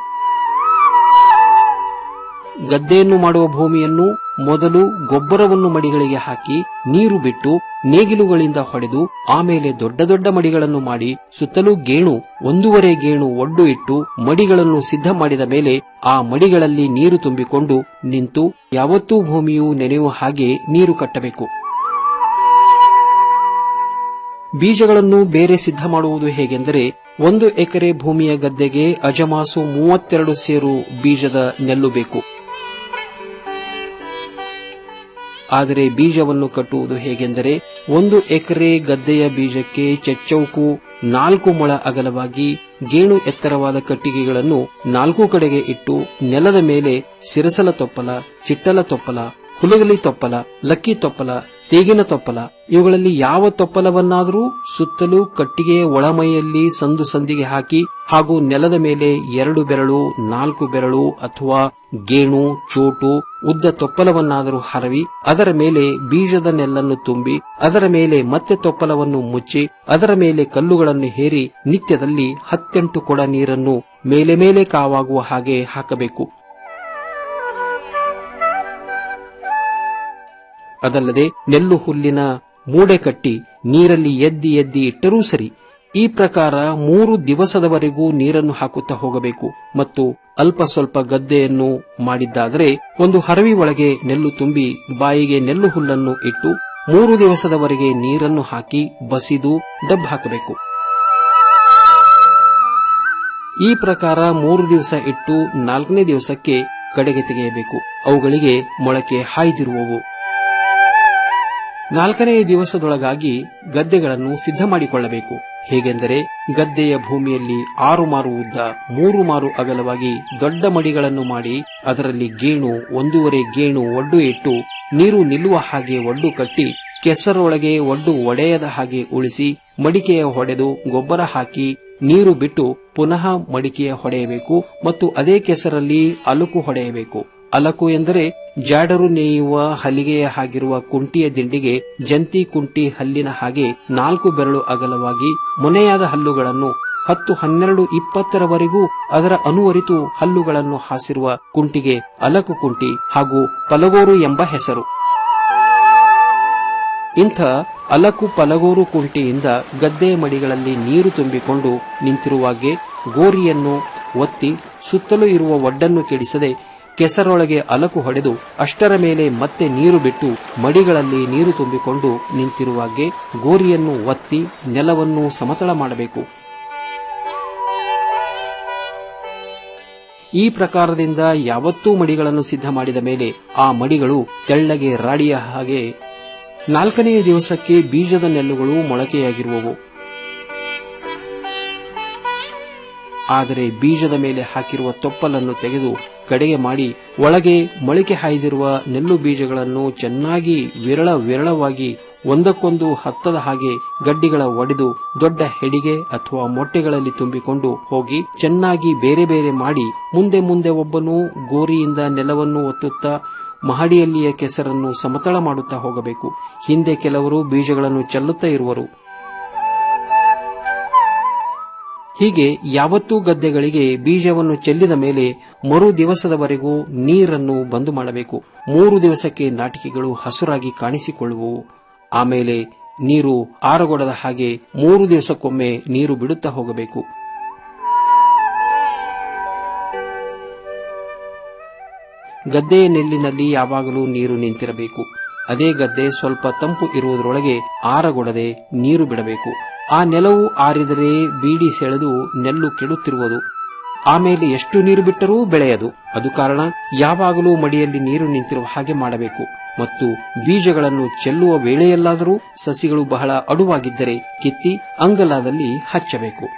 ಗದ್ದೆಯನ್ನು ಮಾಡುವ ಭೂಮಿಯನ್ನು ಮೊದಲು ಗೊಬ್ಬರವನ್ನು ಮಡಿಗಳಿಗೆ ಹಾಕಿ ನೀರು ಬಿಟ್ಟು ನೇಗಿಲುಗಳಿಂದ ಹೊಡೆದು ಆಮೇಲೆ ದೊಡ್ಡ ದೊಡ್ಡ ಮಡಿಗಳನ್ನು ಮಾಡಿ ಸುತ್ತಲೂ ಗೇಣು ಒಂದೂವರೆ ಗೇಣು ಒಡ್ಡು ಇಟ್ಟು ಮಡಿಗಳನ್ನು ಸಿದ್ಧ ಮಾಡಿದ ಮೇಲೆ ಆ ಮಡಿಗಳಲ್ಲಿ ನೀರು ತುಂಬಿಕೊಂಡು ನಿಂತು ಯಾವತ್ತೂ ಭೂಮಿಯು ನೆನೆಯುವ ಹಾಗೆ ನೀರು ಕಟ್ಟಬೇಕು ಬೀಜಗಳನ್ನು ಬೇರೆ ಸಿದ್ಧ ಮಾಡುವುದು ಹೇಗೆಂದರೆ ಒಂದು ಎಕರೆ ಭೂಮಿಯ ಗದ್ದೆಗೆ ಅಜಮಾಸು ಮೂವತ್ತೆರಡು ಸೇರು ಬೀಜದ ನೆಲ್ಲು ಬೇಕು ಆದರೆ ಬೀಜವನ್ನು ಕಟ್ಟುವುದು ಹೇಗೆಂದರೆ ಒಂದು ಎಕರೆ ಗದ್ದೆಯ ಬೀಜಕ್ಕೆ ಚೆಚ್ಚೌಕು ನಾಲ್ಕು ಮೊಳ ಅಗಲವಾಗಿ ಗೇಣು ಎತ್ತರವಾದ ಕಟ್ಟಿಗೆಗಳನ್ನು ನಾಲ್ಕು ಕಡೆಗೆ ಇಟ್ಟು ನೆಲದ ಮೇಲೆ ಸಿರಸಲ ತೊಪ್ಪಲ ಚಿಟ್ಟಲ ತೊಪ್ಪಲ ಹುಲಗಲಿ ತೊಪ್ಪಲ ಲಕ್ಕಿ ತೊಪ್ಪಲ ತೇಗಿನ ತೊಪ್ಪಲ ಇವುಗಳಲ್ಲಿ ಯಾವ ತೊಪ್ಪಲವನ್ನಾದರೂ ಸುತ್ತಲೂ ಕಟ್ಟಿಗೆಯ ಒಳಮೈಯಲ್ಲಿ ಸಂದು ಸಂದಿಗೆ ಹಾಕಿ ಹಾಗೂ ನೆಲದ ಮೇಲೆ ಎರಡು ಬೆರಳು ನಾಲ್ಕು ಬೆರಳು ಅಥವಾ ಗೇಣು ಚೋಟು ಉದ್ದ ತೊಪ್ಪಲವನ್ನಾದರೂ ಹರವಿ ಅದರ ಮೇಲೆ ಬೀಜದ ನೆಲ್ಲನ್ನು ತುಂಬಿ ಅದರ ಮೇಲೆ ಮತ್ತೆ ತೊಪ್ಪಲವನ್ನು ಮುಚ್ಚಿ ಅದರ ಮೇಲೆ ಕಲ್ಲುಗಳನ್ನು ಹೇರಿ ನಿತ್ಯದಲ್ಲಿ ಹತ್ತೆಂಟು ಕೊಡ ನೀರನ್ನು ಮೇಲೆ ಮೇಲೆ ಕಾವಾಗುವ ಹಾಗೆ ಹಾಕಬೇಕು ಅದಲ್ಲದೆ ನೆಲ್ಲು ಹುಲ್ಲಿನ ಮೂಡೆ ಕಟ್ಟಿ ನೀರಲ್ಲಿ ಎದ್ದಿ ಎದ್ದಿ ಇಟ್ಟರೂ ಸರಿ ಈ ಪ್ರಕಾರ ಮೂರು ದಿವಸದವರೆಗೂ ನೀರನ್ನು ಹಾಕುತ್ತಾ ಹೋಗಬೇಕು ಮತ್ತು ಅಲ್ಪ ಸ್ವಲ್ಪ ಗದ್ದೆಯನ್ನು ಮಾಡಿದ್ದಾದರೆ ಒಂದು ಹರವಿ ಒಳಗೆ ನೆಲ್ಲು ತುಂಬಿ ಬಾಯಿಗೆ ನೆಲ್ಲು ಹುಲ್ಲನ್ನು ಇಟ್ಟು ಮೂರು ದಿವಸದವರೆಗೆ ನೀರನ್ನು ಹಾಕಿ ಬಸಿದು ಡಬ್ ಹಾಕಬೇಕು ಈ ಪ್ರಕಾರ ಮೂರು ದಿವಸ ಇಟ್ಟು ನಾಲ್ಕನೇ ದಿವಸಕ್ಕೆ ಕಡೆಗೆ ತೆಗೆಯಬೇಕು ಅವುಗಳಿಗೆ ಮೊಳಕೆ ಹಾಯ್ದಿರುವವು ನಾಲ್ಕನೆಯ ದಿವಸದೊಳಗಾಗಿ ಗದ್ದೆಗಳನ್ನು ಸಿದ್ಧ ಮಾಡಿಕೊಳ್ಳಬೇಕು ಹೇಗೆಂದರೆ ಗದ್ದೆಯ ಭೂಮಿಯಲ್ಲಿ ಆರು ಮಾರು ಉದ್ದ ಮೂರು ಮಾರು ಅಗಲವಾಗಿ ದೊಡ್ಡ ಮಡಿಗಳನ್ನು ಮಾಡಿ ಅದರಲ್ಲಿ ಗೇಣು ಒಂದೂವರೆ ಗೇಣು ಒಡ್ಡು ಇಟ್ಟು ನೀರು ನಿಲ್ಲುವ ಹಾಗೆ ಒಡ್ಡು ಕಟ್ಟಿ ಕೆಸರೊಳಗೆ ಒಡ್ಡು ಒಡೆಯದ ಹಾಗೆ ಉಳಿಸಿ ಮಡಿಕೆಯ ಹೊಡೆದು ಗೊಬ್ಬರ ಹಾಕಿ ನೀರು ಬಿಟ್ಟು ಪುನಃ ಮಡಿಕೆಯ ಹೊಡೆಯಬೇಕು ಮತ್ತು ಅದೇ ಕೆಸರಲ್ಲಿ ಅಲುಕು ಹೊಡೆಯಬೇಕು ಅಲಕು ಎಂದರೆ ಜಾಡರು ನೇಯುವ ಹಲಿಗೆಯ ಹಾಗಿರುವ ಕುಂಟಿಯ ದಿಂಡಿಗೆ ಜಂತಿ ಕುಂಟಿ ಹಲ್ಲಿನ ಹಾಗೆ ನಾಲ್ಕು ಬೆರಳು ಅಗಲವಾಗಿ ಮೊನೆಯಾದ ಹಲ್ಲುಗಳನ್ನು ಹತ್ತು ಹನ್ನೆರಡು ಇಪ್ಪತ್ತರವರೆಗೂ ಅದರ ಅನುವರಿತು ಹಲ್ಲುಗಳನ್ನು ಹಾಸಿರುವ ಕುಂಟಿಗೆ ಅಲಕು ಕುಂಟಿ ಹಾಗೂ ಪಲಗೋರು ಎಂಬ ಹೆಸರು ಇಂಥ ಅಲಕು ಪಲಗೋರು ಕುಂಟಿಯಿಂದ ಗದ್ದೆ ಮಡಿಗಳಲ್ಲಿ ನೀರು ತುಂಬಿಕೊಂಡು ನಿಂತಿರುವಾಗೆ ಗೋರಿಯನ್ನು ಒತ್ತಿ ಸುತ್ತಲೂ ಇರುವ ಒಡ್ಡನ್ನು ಕೆಡಿಸದೆ ಕೆಸರೊಳಗೆ ಅಲಕು ಹೊಡೆದು ಅಷ್ಟರ ಮೇಲೆ ಮತ್ತೆ ನೀರು ಬಿಟ್ಟು ಮಡಿಗಳಲ್ಲಿ ನೀರು ತುಂಬಿಕೊಂಡು ನಿಂತಿರುವಾಗೆ ಗೋರಿಯನ್ನು ಒತ್ತಿ ನೆಲವನ್ನು ಸಮತಳ ಮಾಡಬೇಕು ಈ ಪ್ರಕಾರದಿಂದ ಯಾವತ್ತೂ ಮಡಿಗಳನ್ನು ಸಿದ್ಧ ಮಾಡಿದ ಮೇಲೆ ಆ ಮಡಿಗಳು ತೆಳ್ಳಗೆ ರಾಡಿಯ ಹಾಗೆ ನಾಲ್ಕನೆಯ ದಿವಸಕ್ಕೆ ಬೀಜದ ನೆಲ್ಲುಗಳು ಮೊಳಕೆಯಾಗಿರುವವು ಆದರೆ ಬೀಜದ ಮೇಲೆ ಹಾಕಿರುವ ತೊಪ್ಪಲನ್ನು ತೆಗೆದು ಕಡೆಗೆ ಮಾಡಿ ಒಳಗೆ ಮೊಳಕೆ ಹಾಯ್ದಿರುವ ನೆಲ್ಲು ಬೀಜಗಳನ್ನು ಚೆನ್ನಾಗಿ ವಿರಳ ವಿರಳವಾಗಿ ಒಂದಕ್ಕೊಂದು ಹತ್ತದ ಹಾಗೆ ಗಡ್ಡಿಗಳ ಒಡೆದು ದೊಡ್ಡ ಹೆಡಿಗೆ ಅಥವಾ ಮೊಟ್ಟೆಗಳಲ್ಲಿ ತುಂಬಿಕೊಂಡು ಹೋಗಿ ಚೆನ್ನಾಗಿ ಬೇರೆ ಬೇರೆ ಮಾಡಿ ಮುಂದೆ ಮುಂದೆ ಒಬ್ಬನು ಗೋರಿಯಿಂದ ನೆಲವನ್ನು ಒತ್ತುತ್ತಾ ಮಹಡಿಯಲ್ಲಿಯ ಕೆಸರನ್ನು ಸಮತಳ ಮಾಡುತ್ತಾ ಹೋಗಬೇಕು ಹಿಂದೆ ಕೆಲವರು ಬೀಜಗಳನ್ನು ಚೆಲ್ಲುತ್ತಾ ಇರುವರು ಹೀಗೆ ಯಾವತ್ತೂ ಗದ್ದೆಗಳಿಗೆ ಬೀಜವನ್ನು ಚೆಲ್ಲಿದ ಮೇಲೆ ಮರು ದಿವಸದವರೆಗೂ ನೀರನ್ನು ಬಂದು ಮಾಡಬೇಕು ಮೂರು ದಿವಸಕ್ಕೆ ನಾಟಿಕೆಗಳು ಹಸುರಾಗಿ ಕಾಣಿಸಿಕೊಳ್ಳುವವು ಆಮೇಲೆ ನೀರು ಆರಗೊಡದ ಹಾಗೆ ಮೂರು ದಿವಸಕ್ಕೊಮ್ಮೆ ನೀರು ಬಿಡುತ್ತಾ ಹೋಗಬೇಕು ಗದ್ದೆಯ ನೆಲ್ಲಿನಲ್ಲಿ ಯಾವಾಗಲೂ ನೀರು ನಿಂತಿರಬೇಕು ಅದೇ ಗದ್ದೆ ಸ್ವಲ್ಪ ತಂಪು ಇರುವುದರೊಳಗೆ ಆರಗೊಡದೆ ನೀರು ಬಿಡಬೇಕು ಆ ನೆಲವು ಆರಿದರೆ ಬೀಡಿ ಸೆಳೆದು ನೆಲ್ಲು ಕೆಡುತ್ತಿರುವುದು ಆಮೇಲೆ ಎಷ್ಟು ನೀರು ಬಿಟ್ಟರೂ ಬೆಳೆಯದು ಅದು ಕಾರಣ ಯಾವಾಗಲೂ ಮಡಿಯಲ್ಲಿ ನೀರು ನಿಂತಿರುವ ಹಾಗೆ ಮಾಡಬೇಕು ಮತ್ತು ಬೀಜಗಳನ್ನು ಚೆಲ್ಲುವ ವೇಳೆಯಲ್ಲಾದರೂ ಸಸಿಗಳು ಬಹಳ ಅಡುವಾಗಿದ್ದರೆ ಕಿತ್ತಿ ಅಂಗಲಾದಲ್ಲಿ ಹಚ್ಚಬೇಕು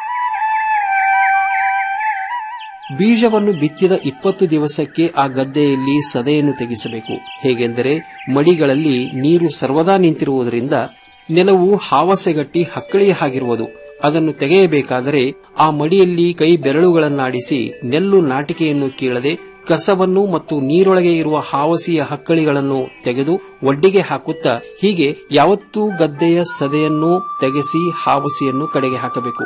ಬೀಜವನ್ನು ಬಿತ್ತಿದ ಇಪ್ಪತ್ತು ದಿವಸಕ್ಕೆ ಆ ಗದ್ದೆಯಲ್ಲಿ ಸದೆಯನ್ನು ತೆಗೆಸಬೇಕು ಹೇಗೆಂದರೆ ಮಡಿಗಳಲ್ಲಿ ನೀರು ಸರ್ವದಾ ನಿಂತಿರುವುದರಿಂದ ನೆಲವು ಹಾವಸೆಗಟ್ಟಿ ಹಕ್ಕಳಿಯ ಹಾಗಿರುವುದು ಅದನ್ನು ತೆಗೆಯಬೇಕಾದರೆ ಆ ಮಡಿಯಲ್ಲಿ ಕೈ ಬೆರಳುಗಳನ್ನಾಡಿಸಿ ನೆಲ್ಲು ನಾಟಿಕೆಯನ್ನು ಕೀಳದೆ ಕಸವನ್ನು ಮತ್ತು ನೀರೊಳಗೆ ಇರುವ ಹಾವಸಿಯ ಹಕ್ಕಳಿಗಳನ್ನು ತೆಗೆದು ಒಡ್ಡಿಗೆ ಹಾಕುತ್ತಾ ಹೀಗೆ ಯಾವತ್ತೂ ಗದ್ದೆಯ ಸದೆಯನ್ನು ತೆಗೆಸಿ ಹಾವಸಿಯನ್ನು ಕಡೆಗೆ ಹಾಕಬೇಕು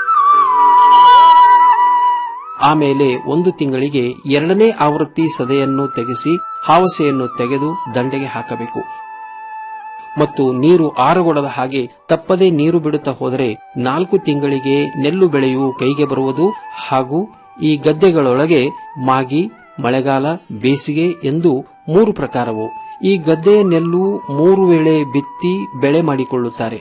ಆಮೇಲೆ ಒಂದು ತಿಂಗಳಿಗೆ ಎರಡನೇ ಆವೃತ್ತಿ ಸದೆಯನ್ನು ತೆಗೆಸಿ ಹಾವಸೆಯನ್ನು ತೆಗೆದು ದಂಡೆಗೆ ಹಾಕಬೇಕು ಮತ್ತು ನೀರು ಆರುಗೊಡದ ಹಾಗೆ ತಪ್ಪದೆ ನೀರು ಬಿಡುತ್ತಾ ಹೋದರೆ ನಾಲ್ಕು ತಿಂಗಳಿಗೆ ನೆಲ್ಲು ಬೆಳೆಯು ಕೈಗೆ ಬರುವುದು ಹಾಗೂ ಈ ಗದ್ದೆಗಳೊಳಗೆ ಮಾಗಿ ಮಳೆಗಾಲ ಬೇಸಿಗೆ ಎಂದು ಮೂರು ಪ್ರಕಾರವು ಈ ಗದ್ದೆಯ ನೆಲ್ಲು ಮೂರು ವೇಳೆ ಬಿತ್ತಿ ಬೆಳೆ ಮಾಡಿಕೊಳ್ಳುತ್ತಾರೆ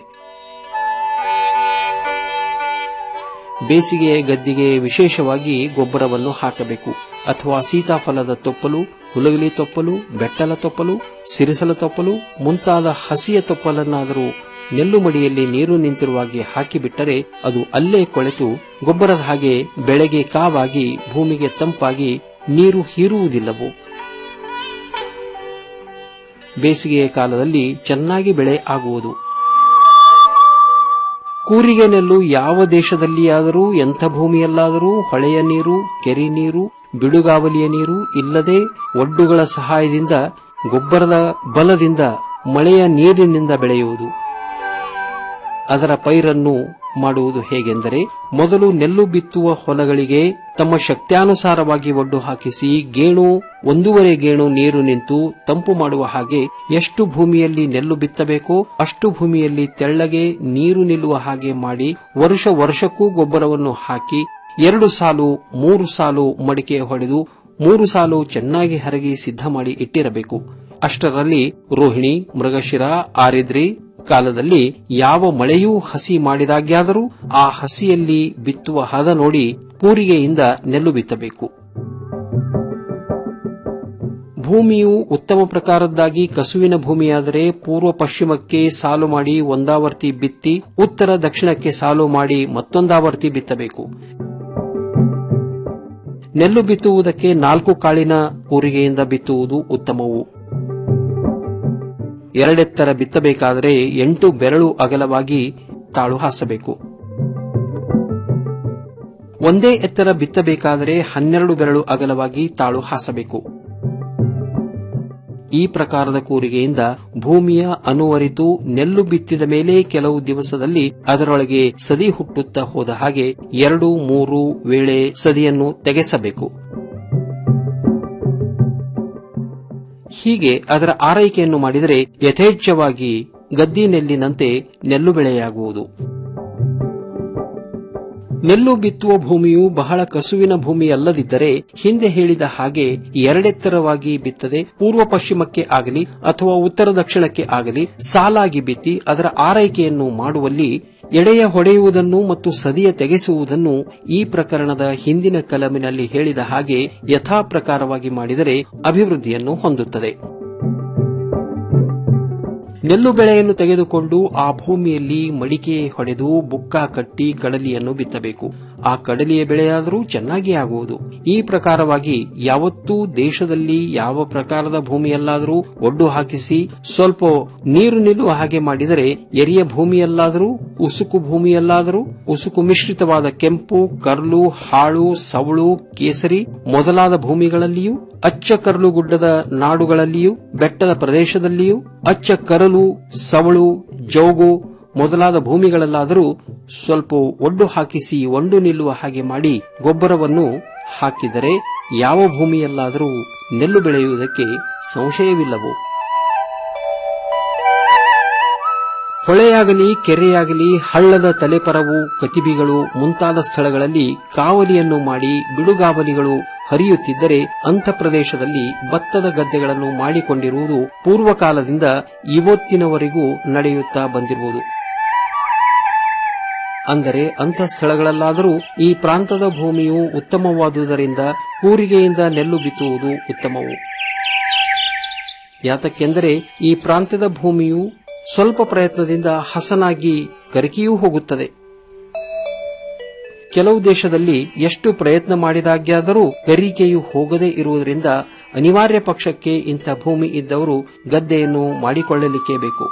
ಬೇಸಿಗೆಯ ಗದ್ದಿಗೆ ವಿಶೇಷವಾಗಿ ಗೊಬ್ಬರವನ್ನು ಹಾಕಬೇಕು ಅಥವಾ ಸೀತಾಫಲದ ತೊಪ್ಪಲು ಹುಲಗಲಿ ತೊಪ್ಪಲು ಬೆಟ್ಟಲ ತೊಪ್ಪಲು ಸಿರಿಸಲ ತೊಪ್ಪಲು ಮುಂತಾದ ಹಸಿಯ ತೊಪ್ಪಲನ್ನಾದರೂ ನೆಲ್ಲು ಮಡಿಯಲ್ಲಿ ನೀರು ನಿಂತಿರುವಾಗೆ ಹಾಕಿಬಿಟ್ಟರೆ ಅದು ಅಲ್ಲೇ ಕೊಳೆತು ಗೊಬ್ಬರದ ಹಾಗೆ ಬೆಳೆಗೆ ಕಾವಾಗಿ ಭೂಮಿಗೆ ತಂಪಾಗಿ ನೀರು ಹೀರುವುದಿಲ್ಲವು ಬೇಸಿಗೆಯ ಕಾಲದಲ್ಲಿ ಚೆನ್ನಾಗಿ ಬೆಳೆ ಆಗುವುದು ಕೂರಿಗೆ ನೆಲ್ಲು ಯಾವ ದೇಶದಲ್ಲಿಯಾದರೂ ಎಂಥ ಭೂಮಿಯಲ್ಲಾದರೂ ಹೊಳೆಯ ನೀರು ಕೆರೆ ನೀರು ಬಿಡುಗಾವಲಿಯ ನೀರು ಇಲ್ಲದೆ ಒಡ್ಡುಗಳ ಸಹಾಯದಿಂದ ಗೊಬ್ಬರದ ಬಲದಿಂದ ಮಳೆಯ ನೀರಿನಿಂದ ಬೆಳೆಯುವುದು ಅದರ ಪೈರನ್ನು ಮಾಡುವುದು ಹೇಗೆಂದರೆ ಮೊದಲು ನೆಲ್ಲು ಬಿತ್ತುವ ಹೊಲಗಳಿಗೆ ತಮ್ಮ ಶಕ್ತ್ಯಾನುಸಾರವಾಗಿ ಒಡ್ಡು ಹಾಕಿಸಿ ಗೇಣು ಒಂದೂವರೆ ಗೇಣು ನೀರು ನಿಂತು ತಂಪು ಮಾಡುವ ಹಾಗೆ ಎಷ್ಟು ಭೂಮಿಯಲ್ಲಿ ನೆಲ್ಲು ಬಿತ್ತಬೇಕೋ ಅಷ್ಟು ಭೂಮಿಯಲ್ಲಿ ತೆಳ್ಳಗೆ ನೀರು ನಿಲ್ಲುವ ಹಾಗೆ ಮಾಡಿ ವರ್ಷ ವರ್ಷಕ್ಕೂ ಗೊಬ್ಬರವನ್ನು ಹಾಕಿ ಎರಡು ಸಾಲು ಮೂರು ಸಾಲು ಮಡಿಕೆ ಹೊಡೆದು ಮೂರು ಸಾಲು ಚೆನ್ನಾಗಿ ಹರಗಿ ಸಿದ್ಧ ಮಾಡಿ ಇಟ್ಟಿರಬೇಕು ಅಷ್ಟರಲ್ಲಿ ರೋಹಿಣಿ ಮೃಗಶಿರ ಆರಿದ್ರಿ ಕಾಲದಲ್ಲಿ ಯಾವ ಮಳೆಯೂ ಹಸಿ ಮಾಡಿದಾಗ್ಯಾದರೂ ಆ ಹಸಿಯಲ್ಲಿ ಬಿತ್ತುವ ಹದ ನೋಡಿ ಕೂರಿಗೆಯಿಂದ ನೆಲ್ಲು ಬಿತ್ತಬೇಕು ಭೂಮಿಯು ಉತ್ತಮ ಪ್ರಕಾರದ್ದಾಗಿ ಕಸುವಿನ ಭೂಮಿಯಾದರೆ ಪೂರ್ವ ಪಶ್ಚಿಮಕ್ಕೆ ಸಾಲು ಮಾಡಿ ಒಂದಾವರ್ತಿ ಬಿತ್ತಿ ಉತ್ತರ ದಕ್ಷಿಣಕ್ಕೆ ಸಾಲು ಮಾಡಿ ಮತ್ತೊಂದಾವರ್ತಿ ಬಿತ್ತಬೇಕು ನೆಲ್ಲು ಬಿತ್ತುವುದಕ್ಕೆ ನಾಲ್ಕು ಕಾಳಿನ ಕೂರಿಗೆಯಿಂದ ಬಿತ್ತುವುದು ಉತ್ತಮವು ಎರಡೆತ್ತರ ಬಿತ್ತಬೇಕಾದರೆ ಎಂಟು ಬೆರಳು ಅಗಲವಾಗಿ ತಾಳು ಹಾಸಬೇಕು ಒಂದೇ ಎತ್ತರ ಬಿತ್ತಬೇಕಾದರೆ ಹನ್ನೆರಡು ಬೆರಳು ಅಗಲವಾಗಿ ತಾಳು ಹಾಸಬೇಕು ಈ ಪ್ರಕಾರದ ಕೂರಿಗೆಯಿಂದ ಭೂಮಿಯ ಅನುವರಿತು ನೆಲ್ಲು ಬಿತ್ತಿದ ಮೇಲೆ ಕೆಲವು ದಿವಸದಲ್ಲಿ ಅದರೊಳಗೆ ಸದಿ ಹುಟ್ಟುತ್ತಾ ಹೋದ ಹಾಗೆ ಎರಡು ಮೂರು ವೇಳೆ ಸದಿಯನ್ನು ತೆಗೆಸಬೇಕು ಹೀಗೆ ಅದರ ಆರೈಕೆಯನ್ನು ಮಾಡಿದರೆ ಯಥೇಚ್ಛವಾಗಿ ಗದ್ದಿ ನೆಲ್ಲಿನಂತೆ ನೆಲ್ಲು ಬೆಳೆಯಾಗುವುದು ನೆಲ್ಲು ಬಿತ್ತುವ ಭೂಮಿಯು ಬಹಳ ಕಸುವಿನ ಭೂಮಿಯಲ್ಲದಿದ್ದರೆ ಹಿಂದೆ ಹೇಳಿದ ಹಾಗೆ ಎರಡೆತ್ತರವಾಗಿ ಬಿತ್ತದೆ ಪೂರ್ವ ಪಶ್ಚಿಮಕ್ಕೆ ಆಗಲಿ ಅಥವಾ ಉತ್ತರ ದಕ್ಷಿಣಕ್ಕೆ ಆಗಲಿ ಸಾಲಾಗಿ ಬಿತ್ತಿ ಅದರ ಆರೈಕೆಯನ್ನು ಮಾಡುವಲ್ಲಿ ಎಡೆಯ ಹೊಡೆಯುವುದನ್ನು ಮತ್ತು ಸದಿಯ ತೆಗೆಸುವುದನ್ನು ಈ ಪ್ರಕರಣದ ಹಿಂದಿನ ಕಲಮಿನಲ್ಲಿ ಹೇಳಿದ ಹಾಗೆ ಯಥಾ ಪ್ರಕಾರವಾಗಿ ಮಾಡಿದರೆ ಅಭಿವೃದ್ಧಿಯನ್ನು ಹೊಂದುತ್ತದೆ ನೆಲ್ಲು ಬೆಳೆಯನ್ನು ತೆಗೆದುಕೊಂಡು ಆ ಭೂಮಿಯಲ್ಲಿ ಮಡಿಕೆ ಹೊಡೆದು ಬುಕ್ಕ ಕಟ್ಟಿ ಕಡಲಿಯನ್ನು ಬಿತ್ತಬೇಕು ಆ ಕಡಲಿಯ ಬೆಳೆಯಾದರೂ ಚೆನ್ನಾಗಿ ಆಗುವುದು ಈ ಪ್ರಕಾರವಾಗಿ ಯಾವತ್ತೂ ದೇಶದಲ್ಲಿ ಯಾವ ಪ್ರಕಾರದ ಭೂಮಿಯಲ್ಲಾದರೂ ಒಡ್ಡು ಹಾಕಿಸಿ ಸ್ವಲ್ಪ ನೀರು ನಿಲ್ಲುವ ಹಾಗೆ ಮಾಡಿದರೆ ಎರಿಯ ಭೂಮಿಯಲ್ಲಾದರೂ ಉಸುಕು ಭೂಮಿಯಲ್ಲಾದರೂ ಉಸುಕು ಮಿಶ್ರಿತವಾದ ಕೆಂಪು ಕರ್ಲು ಹಾಳು ಸವಳು ಕೇಸರಿ ಮೊದಲಾದ ಭೂಮಿಗಳಲ್ಲಿಯೂ ಅಚ್ಚ ಕರಲು ಗುಡ್ಡದ ನಾಡುಗಳಲ್ಲಿಯೂ ಬೆಟ್ಟದ ಪ್ರದೇಶದಲ್ಲಿಯೂ ಅಚ್ಚ ಕರಲು ಸವಳು ಜೋಗು ಮೊದಲಾದ ಭೂಮಿಗಳಲ್ಲಾದರೂ ಸ್ವಲ್ಪ ಒಡ್ಡು ಹಾಕಿಸಿ ಒಂಡು ನಿಲ್ಲುವ ಹಾಗೆ ಮಾಡಿ ಗೊಬ್ಬರವನ್ನು ಹಾಕಿದರೆ ಯಾವ ಭೂಮಿಯಲ್ಲಾದರೂ ನೆಲ್ಲು ಬೆಳೆಯುವುದಕ್ಕೆ ಸಂಶಯವಿಲ್ಲವು ಹೊಳೆಯಾಗಲಿ ಕೆರೆಯಾಗಲಿ ಹಳ್ಳದ ತಲೆಪರವು ಕತಿಬಿಗಳು ಮುಂತಾದ ಸ್ಥಳಗಳಲ್ಲಿ ಕಾವಲಿಯನ್ನು ಮಾಡಿ ಬಿಡುಗಾವಲಿಗಳು ಹರಿಯುತ್ತಿದ್ದರೆ ಅಂಥ ಪ್ರದೇಶದಲ್ಲಿ ಭತ್ತದ ಗದ್ದೆಗಳನ್ನು ಮಾಡಿಕೊಂಡಿರುವುದು ಪೂರ್ವಕಾಲದಿಂದ ಇವತ್ತಿನವರೆಗೂ ನಡೆಯುತ್ತಾ ಬಂದಿರುವುದು ಅಂದರೆ ಅಂಥ ಸ್ಥಳಗಳಲ್ಲಾದರೂ ಈ ಪ್ರಾಂತದ ಭೂಮಿಯು ಉತ್ತಮವಾದುದರಿಂದ ಕೂರಿಗೆಯಿಂದ ನೆಲ್ಲು ಬಿತ್ತುವುದು ಉತ್ತಮವು ಯಾತಕ್ಕೆಂದರೆ ಈ ಪ್ರಾಂತ್ಯದ ಭೂಮಿಯು ಸ್ವಲ್ಪ ಪ್ರಯತ್ನದಿಂದ ಹಸನಾಗಿ ಕರಕಿಯೂ ಹೋಗುತ್ತದೆ ಕೆಲವು ದೇಶದಲ್ಲಿ ಎಷ್ಟು ಪ್ರಯತ್ನ ಮಾಡಿದಾಗ್ಯಾದರೂ ಗರಿಕೆಯು ಹೋಗದೇ ಇರುವುದರಿಂದ ಅನಿವಾರ್ಯ ಪಕ್ಷಕ್ಕೆ ಇಂಥ ಭೂಮಿ ಇದ್ದವರು ಗದ್ದೆಯನ್ನು ಮಾಡಿಕೊಳ್ಳಲಿಕ್ಕೆ ಬೇಕು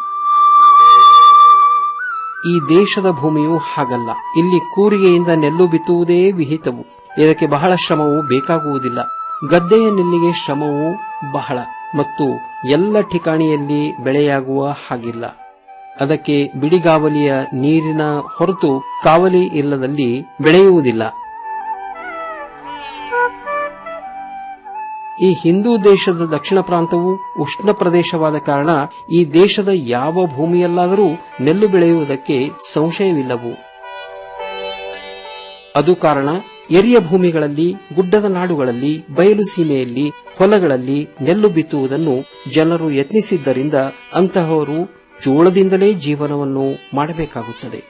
ಈ ದೇಶದ ಭೂಮಿಯು ಹಾಗಲ್ಲ ಇಲ್ಲಿ ಕೂರಿಗೆಯಿಂದ ನೆಲ್ಲು ಬಿತ್ತುವುದೇ ವಿಹಿತವು ಇದಕ್ಕೆ ಬಹಳ ಶ್ರಮವು ಬೇಕಾಗುವುದಿಲ್ಲ ಗದ್ದೆಯ ನೆಲ್ಲಿಗೆ ಶ್ರಮವು ಬಹಳ ಮತ್ತು ಎಲ್ಲ ಠಿಕಾಣಿಯಲ್ಲಿ ಬೆಳೆಯಾಗುವ ಹಾಗಿಲ್ಲ ಅದಕ್ಕೆ ಬಿಡಿಗಾವಲಿಯ ನೀರಿನ ಹೊರತು ಕಾವಲಿ ಇಲ್ಲದಲ್ಲಿ ಬೆಳೆಯುವುದಿಲ್ಲ ಈ ಹಿಂದೂ ದೇಶದ ದಕ್ಷಿಣ ಪ್ರಾಂತವು ಉಷ್ಣ ಪ್ರದೇಶವಾದ ಕಾರಣ ಈ ದೇಶದ ಯಾವ ಭೂಮಿಯಲ್ಲಾದರೂ ನೆಲ್ಲು ಬೆಳೆಯುವುದಕ್ಕೆ ಸಂಶಯವಿಲ್ಲವು ಅದು ಕಾರಣ ಎರಿಯ ಭೂಮಿಗಳಲ್ಲಿ ಗುಡ್ಡದ ನಾಡುಗಳಲ್ಲಿ ಬಯಲು ಸೀಮೆಯಲ್ಲಿ ಹೊಲಗಳಲ್ಲಿ ನೆಲ್ಲು ಬಿತ್ತುವುದನ್ನು ಜನರು ಯತ್ನಿಸಿದ್ದರಿಂದ ಅಂತಹವರು ಜೋಳದಿಂದಲೇ ಜೀವನವನ್ನು ಮಾಡಬೇಕಾಗುತ್ತದೆ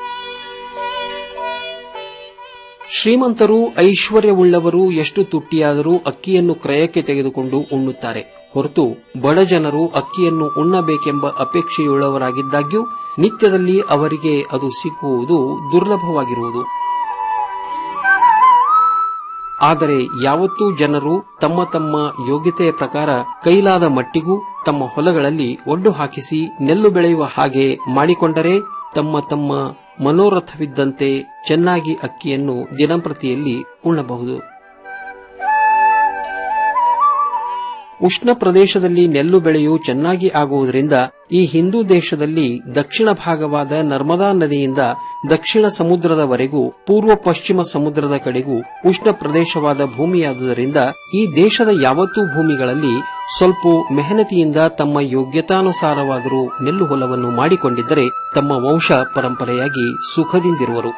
ಶ್ರೀಮಂತರು ಐಶ್ವರ್ಯವುಳ್ಳವರು ಎಷ್ಟು ತುಟ್ಟಿಯಾದರೂ ಅಕ್ಕಿಯನ್ನು ಕ್ರಯಕ್ಕೆ ತೆಗೆದುಕೊಂಡು ಉಣ್ಣುತ್ತಾರೆ ಹೊರತು ಬಡ ಜನರು ಅಕ್ಕಿಯನ್ನು ಉಣ್ಣಬೇಕೆಂಬ ಅಪೇಕ್ಷೆಯುಳ್ಳವರಾಗಿದ್ದಾಗ್ಯೂ ನಿತ್ಯದಲ್ಲಿ ಅವರಿಗೆ ಅದು ಸಿಕ್ಕುವುದು ದುರ್ಲಭವಾಗಿರುವುದು ಆದರೆ ಯಾವತ್ತೂ ಜನರು ತಮ್ಮ ತಮ್ಮ ಯೋಗ್ಯತೆಯ ಪ್ರಕಾರ ಕೈಲಾದ ಮಟ್ಟಿಗೂ ತಮ್ಮ ಹೊಲಗಳಲ್ಲಿ ಒಡ್ಡು ಹಾಕಿಸಿ ನೆಲ್ಲು ಬೆಳೆಯುವ ಹಾಗೆ ಮಾಡಿಕೊಂಡರೆ ತಮ್ಮ ತಮ್ಮ ಮನೋರಥವಿದ್ದಂತೆ ಚೆನ್ನಾಗಿ ಅಕ್ಕಿಯನ್ನು ದಿನಂಪ್ರತಿಯಲ್ಲಿ ಉಣ್ಣಬಹುದು ಉಷ್ಣ ಪ್ರದೇಶದಲ್ಲಿ ನೆಲ್ಲು ಬೆಳೆಯು ಚೆನ್ನಾಗಿ ಆಗುವುದರಿಂದ ಈ ಹಿಂದೂ ದೇಶದಲ್ಲಿ ದಕ್ಷಿಣ ಭಾಗವಾದ ನರ್ಮದಾ ನದಿಯಿಂದ ದಕ್ಷಿಣ ಸಮುದ್ರದವರೆಗೂ ಪೂರ್ವ ಪಶ್ಚಿಮ ಸಮುದ್ರದ ಕಡೆಗೂ ಉಷ್ಣ ಪ್ರದೇಶವಾದ ಭೂಮಿಯಾದುದರಿಂದ ಈ ದೇಶದ ಯಾವತ್ತೂ ಭೂಮಿಗಳಲ್ಲಿ ಸ್ವಲ್ಪ ಮೆಹನತಿಯಿಂದ ತಮ್ಮ ಯೋಗ್ಯತಾನುಸಾರವಾದರೂ ನೆಲ್ಲು ಹೊಲವನ್ನು ಮಾಡಿಕೊಂಡಿದ್ದರೆ ತಮ್ಮ ವಂಶ ಪರಂಪರೆಯಾಗಿ ಸುಖದಿಂದಿರುವರು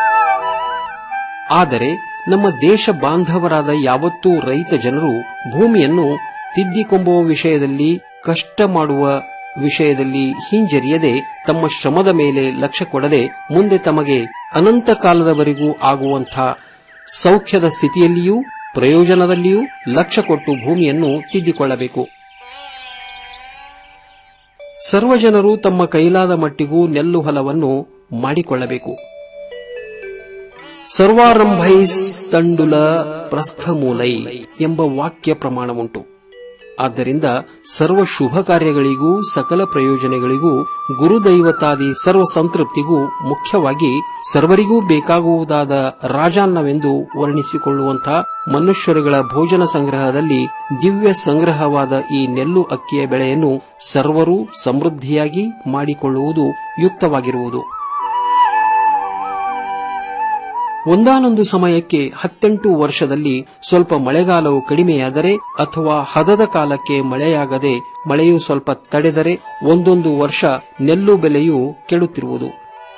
ಆದರೆ ನಮ್ಮ ದೇಶ ಬಾಂಧವರಾದ ಯಾವತ್ತೂ ರೈತ ಜನರು ಭೂಮಿಯನ್ನು ತಿದ್ದಿಕೊಂಬುವ ವಿಷಯದಲ್ಲಿ ಕಷ್ಟ ಮಾಡುವ ವಿಷಯದಲ್ಲಿ ಹಿಂಜರಿಯದೆ ತಮ್ಮ ಶ್ರಮದ ಮೇಲೆ ಲಕ್ಷ್ಯ ಕೊಡದೆ ಮುಂದೆ ತಮಗೆ ಅನಂತ ಕಾಲದವರೆಗೂ ಆಗುವಂಥ ಸೌಖ್ಯದ ಸ್ಥಿತಿಯಲ್ಲಿಯೂ ಪ್ರಯೋಜನದಲ್ಲಿಯೂ ಲಕ್ಷ್ಯ ಕೊಟ್ಟು ಭೂಮಿಯನ್ನು ತಿದ್ದಿಕೊಳ್ಳಬೇಕು ಸರ್ವ ಜನರು ತಮ್ಮ ಕೈಲಾದ ಮಟ್ಟಿಗೂ ನೆಲ್ಲು ಹೊಲವನ್ನು ಮಾಡಿಕೊಳ್ಳಬೇಕು ಸರ್ವಾರಂಭೈಸ್ ತಂಡುಲ ಪ್ರಸ್ಥಮೂಲೈ ಎಂಬ ವಾಕ್ಯ ಪ್ರಮಾಣವುಂಟು ಆದ್ದರಿಂದ ಸರ್ವ ಶುಭ ಕಾರ್ಯಗಳಿಗೂ ಸಕಲ ಪ್ರಯೋಜನಗಳಿಗೂ ಗುರುದೈವತಾದಿ ಸರ್ವ ಸಂತೃಪ್ತಿಗೂ ಮುಖ್ಯವಾಗಿ ಸರ್ವರಿಗೂ ಬೇಕಾಗುವುದಾದ ರಾಜಾನ್ನವೆಂದು ವರ್ಣಿಸಿಕೊಳ್ಳುವಂತಹ ಮನುಷ್ಯರುಗಳ ಭೋಜನ ಸಂಗ್ರಹದಲ್ಲಿ ದಿವ್ಯ ಸಂಗ್ರಹವಾದ ಈ ನೆಲ್ಲು ಅಕ್ಕಿಯ ಬೆಳೆಯನ್ನು ಸರ್ವರೂ ಸಮೃದ್ಧಿಯಾಗಿ ಮಾಡಿಕೊಳ್ಳುವುದು ಯುಕ್ತವಾಗಿರುವುದು ಒಂದಾನೊಂದು ಸಮಯಕ್ಕೆ ಹತ್ತೆಂಟು ವರ್ಷದಲ್ಲಿ ಸ್ವಲ್ಪ ಮಳೆಗಾಲವು ಕಡಿಮೆಯಾದರೆ ಅಥವಾ ಹದದ ಕಾಲಕ್ಕೆ ಮಳೆಯಾಗದೆ ಮಳೆಯು ಸ್ವಲ್ಪ ತಡೆದರೆ ಒಂದೊಂದು ವರ್ಷ ನೆಲ್ಲು ಬೆಲೆಯು ಕೆಡುತ್ತಿರುವುದು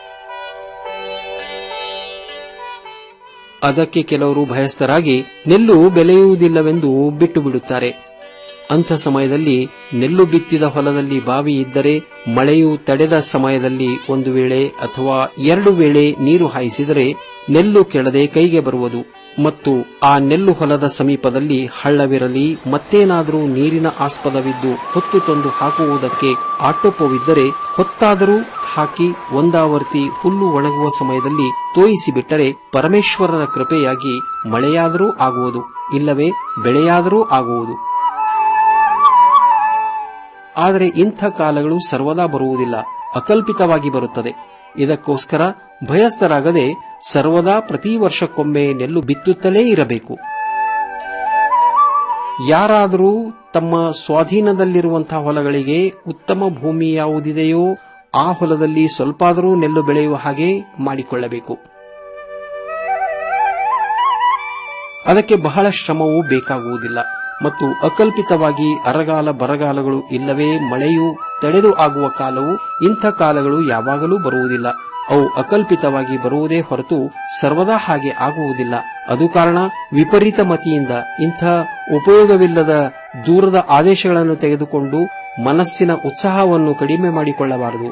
ಅದಕ್ಕೆ ಕೆಲವರು ಭಯಸ್ಥರಾಗಿ ನೆಲ್ಲು ಬೆಳೆಯುವುದಿಲ್ಲವೆಂದು ಬಿಟ್ಟು ಬಿಡುತ್ತಾರೆ ಅಂಥ ಸಮಯದಲ್ಲಿ ನೆಲ್ಲು ಬಿತ್ತಿದ ಹೊಲದಲ್ಲಿ ಬಾವಿ ಇದ್ದರೆ ಮಳೆಯು ತಡೆದ ಸಮಯದಲ್ಲಿ ಒಂದು ವೇಳೆ ಅಥವಾ ಎರಡು ವೇಳೆ ನೀರು ಹಾಯಿಸಿದರೆ ನೆಲ್ಲು ಕೆಳದೆ ಕೈಗೆ ಬರುವುದು ಮತ್ತು ಆ ನೆಲ್ಲು ಹೊಲದ ಸಮೀಪದಲ್ಲಿ ಹಳ್ಳವಿರಲಿ ಮತ್ತೇನಾದರೂ ನೀರಿನ ಆಸ್ಪದವಿದ್ದು ಹೊತ್ತು ತಂದು ಹಾಕುವುದಕ್ಕೆ ಆಟೋಪವಿದ್ದರೆ ಹೊತ್ತಾದರೂ ಹಾಕಿ ಒಂದಾವರ್ತಿ ಹುಲ್ಲು ಒಣಗುವ ಸಮಯದಲ್ಲಿ ತೋಯಿಸಿಬಿಟ್ಟರೆ ಪರಮೇಶ್ವರನ ಕೃಪೆಯಾಗಿ ಮಳೆಯಾದರೂ ಆಗುವುದು ಇಲ್ಲವೇ ಬೆಳೆಯಾದರೂ ಆಗುವುದು ಆದರೆ ಇಂಥ ಕಾಲಗಳು ಸರ್ವದಾ ಬರುವುದಿಲ್ಲ ಅಕಲ್ಪಿತವಾಗಿ ಬರುತ್ತದೆ ಇದಕ್ಕೋಸ್ಕರ ಭಯಸ್ಥರಾಗದೆ ಸರ್ವದಾ ಪ್ರತಿ ವರ್ಷಕ್ಕೊಮ್ಮೆ ನೆಲ್ಲು ಬಿತ್ತುತ್ತಲೇ ಇರಬೇಕು ಯಾರಾದರೂ ತಮ್ಮ ಸ್ವಾಧೀನದಲ್ಲಿರುವಂತಹ ಹೊಲಗಳಿಗೆ ಉತ್ತಮ ಭೂಮಿ ಯಾವುದಿದೆಯೋ ಆ ಹೊಲದಲ್ಲಿ ಸ್ವಲ್ಪಾದರೂ ನೆಲ್ಲು ಬೆಳೆಯುವ ಹಾಗೆ ಮಾಡಿಕೊಳ್ಳಬೇಕು ಅದಕ್ಕೆ ಬಹಳ ಶ್ರಮವೂ ಬೇಕಾಗುವುದಿಲ್ಲ ಮತ್ತು ಅಕಲ್ಪಿತವಾಗಿ ಅರಗಾಲ ಬರಗಾಲಗಳು ಇಲ್ಲವೇ ಮಳೆಯು ತಡೆದು ಆಗುವ ಕಾಲವು ಇಂಥ ಕಾಲಗಳು ಯಾವಾಗಲೂ ಬರುವುದಿಲ್ಲ ಅವು ಅಕಲ್ಪಿತವಾಗಿ ಬರುವುದೇ ಹೊರತು ಸರ್ವದಾ ಹಾಗೆ ಆಗುವುದಿಲ್ಲ ಅದು ಕಾರಣ ವಿಪರೀತ ಮತಿಯಿಂದ ಇಂಥ ಉಪಯೋಗವಿಲ್ಲದ ದೂರದ ಆದೇಶಗಳನ್ನು ತೆಗೆದುಕೊಂಡು ಮನಸ್ಸಿನ ಉತ್ಸಾಹವನ್ನು ಕಡಿಮೆ ಮಾಡಿಕೊಳ್ಳಬಾರದು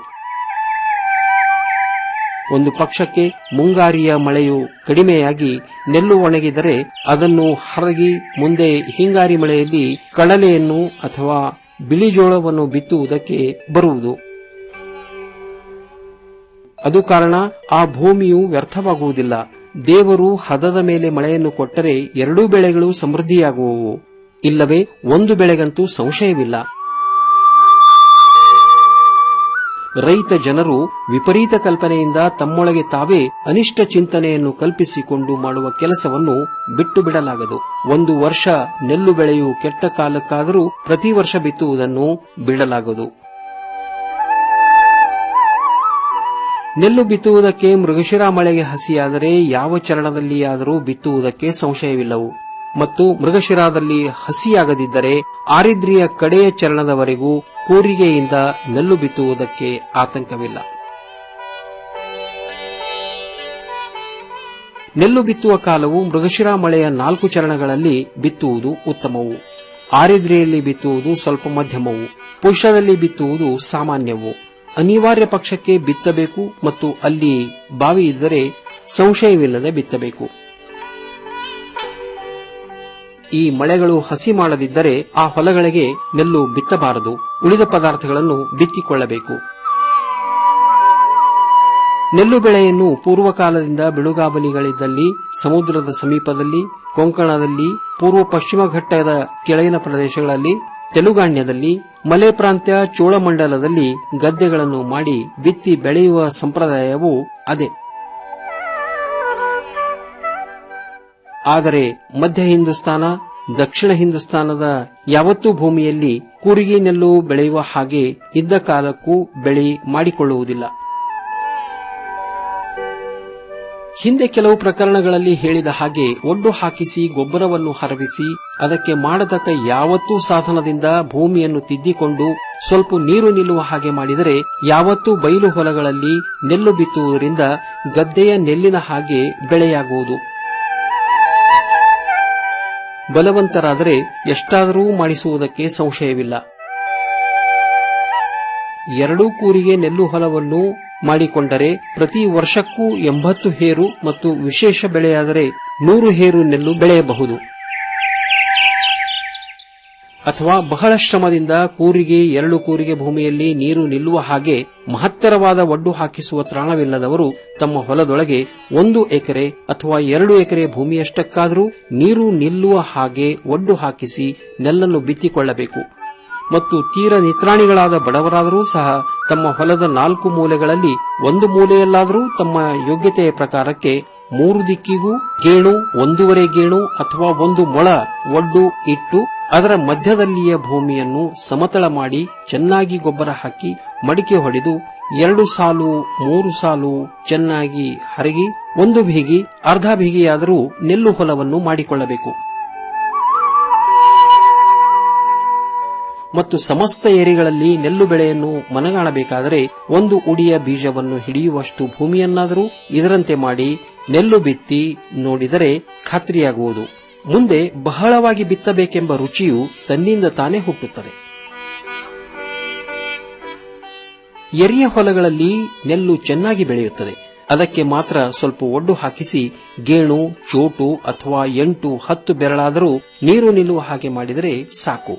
ಒಂದು ಪಕ್ಷಕ್ಕೆ ಮುಂಗಾರಿಯ ಮಳೆಯು ಕಡಿಮೆಯಾಗಿ ನೆಲ್ಲು ಒಣಗಿದರೆ ಅದನ್ನು ಹರಗಿ ಮುಂದೆ ಹಿಂಗಾರಿ ಮಳೆಯಲ್ಲಿ ಕಡಲೆಯನ್ನು ಅಥವಾ ಬಿಳಿಜೋಳವನ್ನು ಬಿತ್ತುವುದಕ್ಕೆ ಬರುವುದು ಅದು ಕಾರಣ ಆ ಭೂಮಿಯು ವ್ಯರ್ಥವಾಗುವುದಿಲ್ಲ ದೇವರು ಹದದ ಮೇಲೆ ಮಳೆಯನ್ನು ಕೊಟ್ಟರೆ ಎರಡೂ ಬೆಳೆಗಳು ಸಮೃದ್ಧಿಯಾಗುವವು ಇಲ್ಲವೇ ಒಂದು ಬೆಳೆಗಂತೂ ಸಂಶಯವಿಲ್ಲ ರೈತ ಜನರು ವಿಪರೀತ ಕಲ್ಪನೆಯಿಂದ ತಮ್ಮೊಳಗೆ ತಾವೇ ಅನಿಷ್ಟ ಚಿಂತನೆಯನ್ನು ಕಲ್ಪಿಸಿಕೊಂಡು ಮಾಡುವ ಕೆಲಸವನ್ನು ಬಿಟ್ಟು ಬಿಡಲಾಗದು ಒಂದು ವರ್ಷ ನೆಲ್ಲು ಬೆಳೆಯು ಕೆಟ್ಟ ಕಾಲಕ್ಕಾದರೂ ಪ್ರತಿ ವರ್ಷ ಬಿತ್ತುವುದನ್ನು ಬಿಡಲಾಗದು ನೆಲ್ಲು ಬಿತ್ತುವುದಕ್ಕೆ ಮೃಗಶಿರ ಮಳೆಗೆ ಹಸಿಯಾದರೆ ಯಾವ ಚರಣದಲ್ಲಿಯಾದರೂ ಬಿತ್ತುವುದಕ್ಕೆ ಸಂಶಯವಿಲ್ಲವು ಮತ್ತು ಮೃಗಶಿರಾದಲ್ಲಿ ಹಸಿಯಾಗದಿದ್ದರೆ ಆರಿದ್ರಿಯ ಕಡೆಯ ಚರಣದವರೆಗೂ ಕೂರಿಗೆಯಿಂದ ನೆಲ್ಲು ಬಿತ್ತುವುದಕ್ಕೆ ಆತಂಕವಿಲ್ಲ ನೆಲ್ಲು ಬಿತ್ತುವ ಕಾಲವು ಮೃಗಶಿರ ಮಳೆಯ ನಾಲ್ಕು ಚರಣಗಳಲ್ಲಿ ಬಿತ್ತುವುದು ಉತ್ತಮವು ಆರಿದ್ರಿಯಲ್ಲಿ ಬಿತ್ತುವುದು ಸ್ವಲ್ಪ ಮಧ್ಯಮವು ಪುಷ್ಯದಲ್ಲಿ ಬಿತ್ತುವುದು ಸಾಮಾನ್ಯವು ಅನಿವಾರ್ಯ ಪಕ್ಷಕ್ಕೆ ಬಿತ್ತಬೇಕು ಮತ್ತು ಅಲ್ಲಿ ಬಾವಿ ಇದ್ದರೆ ಸಂಶಯವಿಲ್ಲದೆ ಬಿತ್ತಬೇಕು ಈ ಮಳೆಗಳು ಹಸಿ ಮಾಡದಿದ್ದರೆ ಆ ಹೊಲಗಳಿಗೆ ನೆಲ್ಲು ಬಿತ್ತಬಾರದು ಉಳಿದ ಪದಾರ್ಥಗಳನ್ನು ಬಿತ್ತಿಕೊಳ್ಳಬೇಕು ನೆಲ್ಲು ಬೆಳೆಯನ್ನು ಪೂರ್ವಕಾಲದಿಂದ ಬಿಳುಗಾಬಲಿಗಳಿದ್ದಲ್ಲಿ ಸಮುದ್ರದ ಸಮೀಪದಲ್ಲಿ ಕೊಂಕಣದಲ್ಲಿ ಪೂರ್ವ ಪಶ್ಚಿಮ ಘಟ್ಟದ ಕೆಳಗಿನ ಪ್ರದೇಶಗಳಲ್ಲಿ ತೆಲುಗಾಣ್ಯದಲ್ಲಿ ಮಲೆ ಪ್ರಾಂತ್ಯ ಚೋಳಮಂಡಲದಲ್ಲಿ ಗದ್ದೆಗಳನ್ನು ಮಾಡಿ ಬಿತ್ತಿ ಬೆಳೆಯುವ ಸಂಪ್ರದಾಯವು ಅದೇ ಆದರೆ ಮಧ್ಯ ಹಿಂದೂಸ್ತಾನ ದಕ್ಷಿಣ ಹಿಂದೂಸ್ತಾನದ ಯಾವತ್ತೂ ಭೂಮಿಯಲ್ಲಿ ಕೂರಿಗೆ ನೆಲ್ಲು ಬೆಳೆಯುವ ಹಾಗೆ ಇದ್ದ ಕಾಲಕ್ಕೂ ಬೆಳೆ ಮಾಡಿಕೊಳ್ಳುವುದಿಲ್ಲ ಹಿಂದೆ ಕೆಲವು ಪ್ರಕರಣಗಳಲ್ಲಿ ಹೇಳಿದ ಹಾಗೆ ಒಡ್ಡು ಹಾಕಿಸಿ ಗೊಬ್ಬರವನ್ನು ಹರವಿಸಿ ಅದಕ್ಕೆ ಮಾಡತಕ್ಕ ಯಾವತ್ತೂ ಸಾಧನದಿಂದ ಭೂಮಿಯನ್ನು ತಿದ್ದಿಕೊಂಡು ಸ್ವಲ್ಪ ನೀರು ನಿಲ್ಲುವ ಹಾಗೆ ಮಾಡಿದರೆ ಯಾವತ್ತೂ ಬಯಲು ಹೊಲಗಳಲ್ಲಿ ನೆಲ್ಲು ಬಿತ್ತುವುದರಿಂದ ಗದ್ದೆಯ ನೆಲ್ಲಿನ ಹಾಗೆ ಬೆಳೆಯಾಗುವುದು ಬಲವಂತರಾದರೆ ಎಷ್ಟಾದರೂ ಮಾಡಿಸುವುದಕ್ಕೆ ಸಂಶಯವಿಲ್ಲ ಎರಡೂ ಕೂರಿಗೆ ನೆಲ್ಲು ಹೊಲವನ್ನು ಮಾಡಿಕೊಂಡರೆ ಪ್ರತಿ ವರ್ಷಕ್ಕೂ ಎಂಬತ್ತು ಹೇರು ಮತ್ತು ವಿಶೇಷ ಬೆಳೆಯಾದರೆ ನೂರು ಹೇರು ನೆಲ್ಲು ಬೆಳೆಯಬಹುದು ಅಥವಾ ಬಹಳ ಶ್ರಮದಿಂದ ಕೂರಿಗೆ ಎರಡು ಕೂರಿಗೆ ಭೂಮಿಯಲ್ಲಿ ನೀರು ನಿಲ್ಲುವ ಹಾಗೆ ಮಹತ್ತರವಾದ ಒಡ್ಡು ಹಾಕಿಸುವ ತ್ರಾಣವಿಲ್ಲದವರು ತಮ್ಮ ಹೊಲದೊಳಗೆ ಒಂದು ಎಕರೆ ಅಥವಾ ಎರಡು ಎಕರೆ ಭೂಮಿಯಷ್ಟಕ್ಕಾದರೂ ನೀರು ನಿಲ್ಲುವ ಹಾಗೆ ಒಡ್ಡು ಹಾಕಿಸಿ ನೆಲ್ಲನ್ನು ಬಿತ್ತಿಕೊಳ್ಳಬೇಕು ಮತ್ತು ತೀರ ನಿತ್ರಾಣಿಗಳಾದ ಬಡವರಾದರೂ ಸಹ ತಮ್ಮ ಹೊಲದ ನಾಲ್ಕು ಮೂಲೆಗಳಲ್ಲಿ ಒಂದು ಮೂಲೆಯಲ್ಲಾದರೂ ತಮ್ಮ ಯೋಗ್ಯತೆಯ ಪ್ರಕಾರಕ್ಕೆ ಮೂರು ದಿಕ್ಕಿಗೂ ಗೇಣು ಒಂದೂವರೆ ಗೇಣು ಅಥವಾ ಒಂದು ಮೊಳ ಒಡ್ಡು ಇಟ್ಟು ಅದರ ಮಧ್ಯದಲ್ಲಿಯ ಭೂಮಿಯನ್ನು ಸಮತಳ ಮಾಡಿ ಚೆನ್ನಾಗಿ ಗೊಬ್ಬರ ಹಾಕಿ ಮಡಿಕೆ ಹೊಡೆದು ಎರಡು ಸಾಲು ಮೂರು ಸಾಲು ಚೆನ್ನಾಗಿ ಹರಗಿ ಒಂದು ಬೀಗಿ ಅರ್ಧ ಬೀಗಿಯಾದರೂ ನೆಲ್ಲು ಹೊಲವನ್ನು ಮಾಡಿಕೊಳ್ಳಬೇಕು ಮತ್ತು ಸಮಸ್ತ ಏರಿಗಳಲ್ಲಿ ನೆಲ್ಲು ಬೆಳೆಯನ್ನು ಮನಗಾಣಬೇಕಾದರೆ ಒಂದು ಉಡಿಯ ಬೀಜವನ್ನು ಹಿಡಿಯುವಷ್ಟು ಭೂಮಿಯನ್ನಾದರೂ ಇದರಂತೆ ಮಾಡಿ ನೆಲ್ಲು ಬಿತ್ತಿ ನೋಡಿದರೆ ಖಾತ್ರಿಯಾಗುವುದು ಮುಂದೆ ಬಹಳವಾಗಿ ಬಿತ್ತಬೇಕೆಂಬ ರುಚಿಯು ತನ್ನಿಂದ ತಾನೇ ಹುಟ್ಟುತ್ತದೆ ಎರಿಯ ಹೊಲಗಳಲ್ಲಿ ನೆಲ್ಲು ಚೆನ್ನಾಗಿ ಬೆಳೆಯುತ್ತದೆ ಅದಕ್ಕೆ ಮಾತ್ರ ಸ್ವಲ್ಪ ಒಡ್ಡು ಹಾಕಿಸಿ ಗೇಣು ಚೋಟು ಅಥವಾ ಎಂಟು ಹತ್ತು ಬೆರಳಾದರೂ ನೀರು ನಿಲ್ಲುವ ಹಾಗೆ ಮಾಡಿದರೆ ಸಾಕು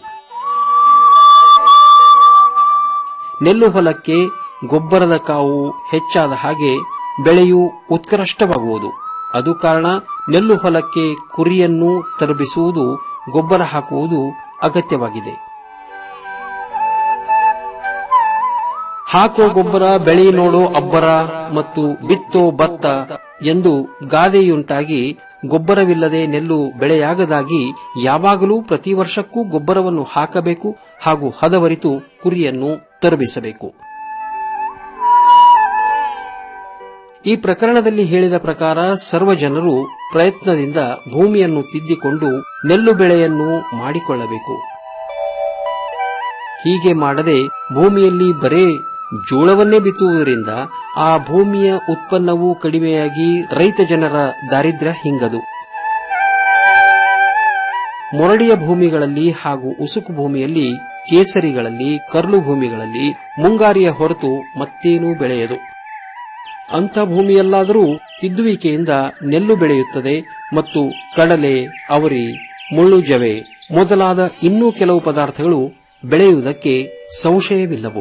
ನೆಲ್ಲು ಹೊಲಕ್ಕೆ ಗೊಬ್ಬರದ ಕಾವು ಹೆಚ್ಚಾದ ಹಾಗೆ ಬೆಳೆಯು ಉತ್ಕೃಷ್ಟವಾಗುವುದು ಅದು ಕಾರಣ ನೆಲ್ಲು ಹೊಲಕ್ಕೆ ಕುರಿಯನ್ನು ತರಬಿಸುವುದು ಗೊಬ್ಬರ ಹಾಕುವುದು ಅಗತ್ಯವಾಗಿದೆ ಹಾಕೋ ಗೊಬ್ಬರ ಬೆಳೆ ನೋಡೋ ಅಬ್ಬರ ಮತ್ತು ಬಿತ್ತೋ ಭತ್ತ ಎಂದು ಗಾದೆಯುಂಟಾಗಿ ಗೊಬ್ಬರವಿಲ್ಲದೆ ನೆಲ್ಲು ಬೆಳೆಯಾಗದಾಗಿ ಯಾವಾಗಲೂ ಪ್ರತಿ ವರ್ಷಕ್ಕೂ ಗೊಬ್ಬರವನ್ನು ಹಾಕಬೇಕು ಹಾಗೂ ಹದವರಿತು ಕುರಿಯನ್ನು ತರಬಿಸಬೇಕು ಈ ಪ್ರಕರಣದಲ್ಲಿ ಹೇಳಿದ ಪ್ರಕಾರ ಸರ್ವ ಜನರು ಪ್ರಯತ್ನದಿಂದ ಭೂಮಿಯನ್ನು ತಿದ್ದಿಕೊಂಡು ನೆಲ್ಲು ಬೆಳೆಯನ್ನು ಮಾಡಿಕೊಳ್ಳಬೇಕು ಹೀಗೆ ಮಾಡದೆ ಭೂಮಿಯಲ್ಲಿ ಬರೇ ಜೋಳವನ್ನೇ ಬಿತ್ತುವುದರಿಂದ ಆ ಭೂಮಿಯ ಉತ್ಪನ್ನವು ಕಡಿಮೆಯಾಗಿ ರೈತ ಜನರ ದಾರಿದ್ರ್ಯ ಹಿಂಗದು ಮೊರಡಿಯ ಭೂಮಿಗಳಲ್ಲಿ ಹಾಗೂ ಉಸುಕು ಭೂಮಿಯಲ್ಲಿ ಕೇಸರಿಗಳಲ್ಲಿ ಕರ್ಲು ಭೂಮಿಗಳಲ್ಲಿ ಮುಂಗಾರಿಯ ಹೊರತು ಮತ್ತೇನೂ ಬೆಳೆಯದು ಅಂಥ ಭೂಮಿಯಲ್ಲಾದರೂ ತಿದ್ದುವಿಕೆಯಿಂದ ನೆಲ್ಲು ಬೆಳೆಯುತ್ತದೆ ಮತ್ತು ಕಡಲೆ ಅವರಿ ಮುಳ್ಳುಜವೆ ಮೊದಲಾದ ಇನ್ನೂ ಕೆಲವು ಪದಾರ್ಥಗಳು ಬೆಳೆಯುವುದಕ್ಕೆ ಸಂಶಯವಿಲ್ಲವು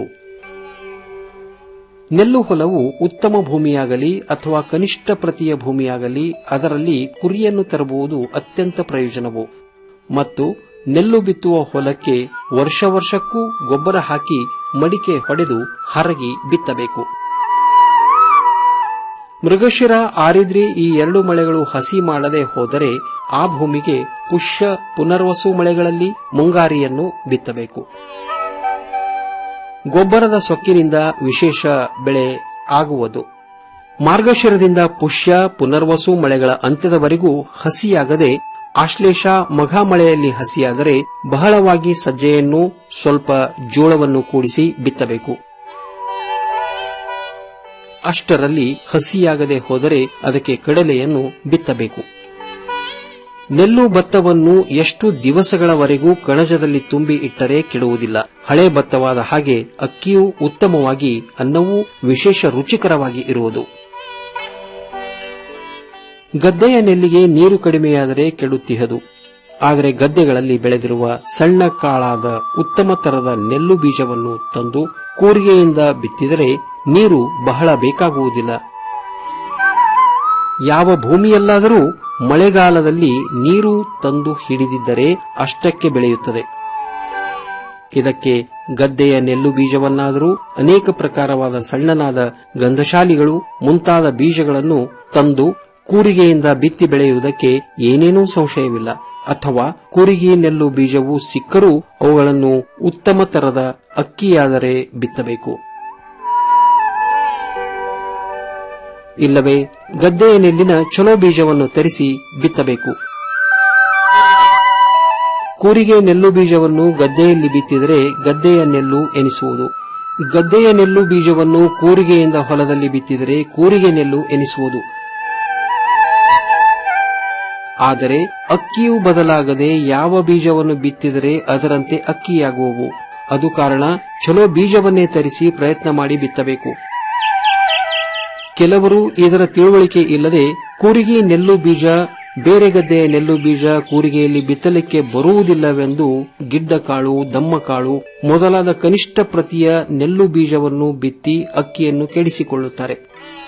ನೆಲ್ಲು ಹೊಲವು ಉತ್ತಮ ಭೂಮಿಯಾಗಲಿ ಅಥವಾ ಕನಿಷ್ಠ ಪ್ರತಿಯ ಭೂಮಿಯಾಗಲಿ ಅದರಲ್ಲಿ ಕುರಿಯನ್ನು ತರಬಹುದು ಅತ್ಯಂತ ಪ್ರಯೋಜನವು ಮತ್ತು ನೆಲ್ಲು ಬಿತ್ತುವ ಹೊಲಕ್ಕೆ ವರ್ಷ ವರ್ಷಕ್ಕೂ ಗೊಬ್ಬರ ಹಾಕಿ ಮಡಿಕೆ ಹೊಡೆದು ಹರಗಿ ಬಿತ್ತಬೇಕು ಮೃಗಶಿರ ಆರಿದ್ರಿ ಈ ಎರಡು ಮಳೆಗಳು ಹಸಿ ಮಾಡದೆ ಹೋದರೆ ಆ ಭೂಮಿಗೆ ಪುಷ್ಯ ಪುನರ್ವಸು ಮಳೆಗಳಲ್ಲಿ ಮುಂಗಾರಿಯನ್ನು ಬಿತ್ತಬೇಕು ಗೊಬ್ಬರದ ಸೊಕ್ಕಿನಿಂದ ವಿಶೇಷ ಬೆಳೆ ಆಗುವುದು ಮಾರ್ಗಶಿರದಿಂದ ಪುಷ್ಯ ಪುನರ್ವಸು ಮಳೆಗಳ ಅಂತ್ಯದವರೆಗೂ ಹಸಿಯಾಗದೆ ಆಶ್ಲೇಷ ಮಘ ಮಳೆಯಲ್ಲಿ ಹಸಿಯಾದರೆ ಬಹಳವಾಗಿ ಸಜ್ಜೆಯನ್ನು ಸ್ವಲ್ಪ ಜೋಳವನ್ನು ಕೂಡಿಸಿ ಬಿತ್ತಬೇಕು ಅಷ್ಟರಲ್ಲಿ ಹಸಿಯಾಗದೆ ಹೋದರೆ ಅದಕ್ಕೆ ಕಡಲೆಯನ್ನು ಬಿತ್ತಬೇಕು ನೆಲ್ಲು ಭತ್ತವನ್ನು ಎಷ್ಟು ದಿವಸಗಳವರೆಗೂ ಕಣಜದಲ್ಲಿ ತುಂಬಿ ಇಟ್ಟರೆ ಕೆಡುವುದಿಲ್ಲ ಹಳೆ ಭತ್ತವಾದ ಹಾಗೆ ಅಕ್ಕಿಯೂ ಉತ್ತಮವಾಗಿ ಅನ್ನವೂ ವಿಶೇಷ ರುಚಿಕರವಾಗಿ ಇರುವುದು ಗದ್ದೆಯ ನೆಲ್ಲಿಗೆ ನೀರು ಕಡಿಮೆಯಾದರೆ ಕೆಡುತ್ತಿಹದು ಆದರೆ ಗದ್ದೆಗಳಲ್ಲಿ ಬೆಳೆದಿರುವ ಸಣ್ಣ ಕಾಳಾದ ಉತ್ತಮ ತರದ ನೆಲ್ಲು ಬೀಜವನ್ನು ತಂದು ಕೂರಿಗೆಯಿಂದ ಬಿತ್ತಿದರೆ ನೀರು ಬಹಳ ಬೇಕಾಗುವುದಿಲ್ಲ ಯಾವ ಭೂಮಿಯಲ್ಲಾದರೂ ಮಳೆಗಾಲದಲ್ಲಿ ನೀರು ತಂದು ಹಿಡಿದಿದ್ದರೆ ಅಷ್ಟಕ್ಕೆ ಬೆಳೆಯುತ್ತದೆ ಇದಕ್ಕೆ ಗದ್ದೆಯ ನೆಲ್ಲು ಬೀಜವನ್ನಾದರೂ ಅನೇಕ ಪ್ರಕಾರವಾದ ಸಣ್ಣನಾದ ಗಂಧಶಾಲಿಗಳು ಮುಂತಾದ ಬೀಜಗಳನ್ನು ತಂದು ಕೂರಿಗೆಯಿಂದ ಬಿತ್ತಿ ಬೆಳೆಯುವುದಕ್ಕೆ ಏನೇನೂ ಸಂಶಯವಿಲ್ಲ ಅಥವಾ ಕೂರಿಗೆ ನೆಲ್ಲು ಬೀಜವು ಸಿಕ್ಕರೂ ಅವುಗಳನ್ನು ಉತ್ತಮ ತರದ ಅಕ್ಕಿಯಾದರೆ ಬಿತ್ತಬೇಕು ಇಲ್ಲವೇ ಗದ್ದೆಯ ನೆಲ್ಲಿನ ಚಲೋ ಬೀಜವನ್ನು ತರಿಸಿ ಬಿತ್ತಬೇಕು ಕೂರಿಗೆ ನೆಲ್ಲು ಬೀಜವನ್ನು ಗದ್ದೆಯಲ್ಲಿ ಬಿತ್ತಿದರೆ ಗದ್ದೆಯ ನೆಲ್ಲು ಎನಿಸುವುದು ಗದ್ದೆಯ ನೆಲ್ಲು ಬೀಜವನ್ನು ಕೂರಿಗೆಯಿಂದ ಹೊಲದಲ್ಲಿ ಬಿತ್ತಿದರೆ ಕೂರಿಗೆ ನೆಲ್ಲು ಎನಿಸುವುದು ಆದರೆ ಅಕ್ಕಿಯೂ ಬದಲಾಗದೆ ಯಾವ ಬೀಜವನ್ನು ಬಿತ್ತಿದರೆ ಅದರಂತೆ ಅಕ್ಕಿಯಾಗುವವು ಅದು ಕಾರಣ ಚಲೋ ಬೀಜವನ್ನೇ ತರಿಸಿ ಪ್ರಯತ್ನ ಮಾಡಿ ಬಿತ್ತಬೇಕು ಕೆಲವರು ಇದರ ತಿಳುವಳಿಕೆ ಇಲ್ಲದೆ ಕೂರಿಗೆ ನೆಲ್ಲು ಬೀಜ ಬೇರೆ ಗದ್ದೆಯ ನೆಲ್ಲು ಬೀಜ ಕೂರಿಗೆಯಲ್ಲಿ ಬಿತ್ತಲಿಕ್ಕೆ ಬರುವುದಿಲ್ಲವೆಂದು ಗಿಡ್ಡಕಾಳು ದಮ್ಮಕಾಳು ಮೊದಲಾದ ಕನಿಷ್ಠ ಪ್ರತಿಯ ನೆಲ್ಲು ಬೀಜವನ್ನು ಬಿತ್ತಿ ಅಕ್ಕಿಯನ್ನು ಕೆಡಿಸಿಕೊಳ್ಳುತ್ತಾರೆ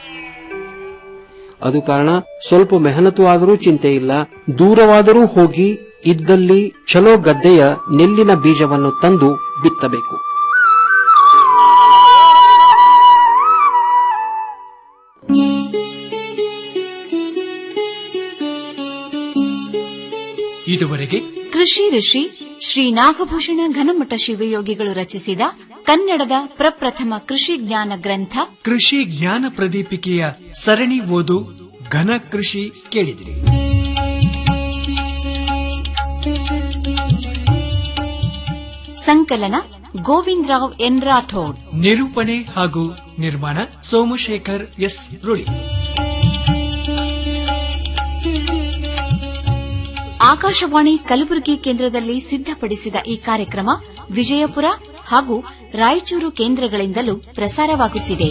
ಅದು ಕಾರಣ ಸ್ವಲ್ಪ ಮೆಹನತು ಆದರೂ ಚಿಂತೆ ಇಲ್ಲ ದೂರವಾದರೂ ಹೋಗಿ ಇದ್ದಲ್ಲಿ ಚಲೋ ಗದ್ದೆಯ ನೆಲ್ಲಿನ ಬೀಜವನ್ನು ತಂದು ಬಿತ್ತಬೇಕು ಇದುವರೆಗೆ ಕೃಷಿ ಋಷಿ ಶ್ರೀ ನಾಗಭೂಷಣ ಘನಮಠ ಶಿವಯೋಗಿಗಳು ರಚಿಸಿದ ಕನ್ನಡದ ಪ್ರಪ್ರಥಮ ಕೃಷಿ ಜ್ಞಾನ ಗ್ರಂಥ ಕೃಷಿ ಜ್ಞಾನ ಪ್ರದೀಪಿಕೆಯ ಸರಣಿ ಓದು ಘನ ಕೃಷಿ ಕೇಳಿದಿರಿ ಸಂಕಲನ ಗೋವಿಂದರಾವ್ ಎನ್ ರಾಠೋಡ್ ನಿರೂಪಣೆ ಹಾಗೂ ನಿರ್ಮಾಣ ಸೋಮಶೇಖರ್ ಎಸ್ ರುಳಿ ಆಕಾಶವಾಣಿ ಕಲಬುರಗಿ ಕೇಂದ್ರದಲ್ಲಿ ಸಿದ್ಧಪಡಿಸಿದ ಈ ಕಾರ್ಯಕ್ರಮ ವಿಜಯಪುರ ಹಾಗೂ ರಾಯಚೂರು ಕೇಂದ್ರಗಳಿಂದಲೂ ಪ್ರಸಾರವಾಗುತ್ತಿದೆ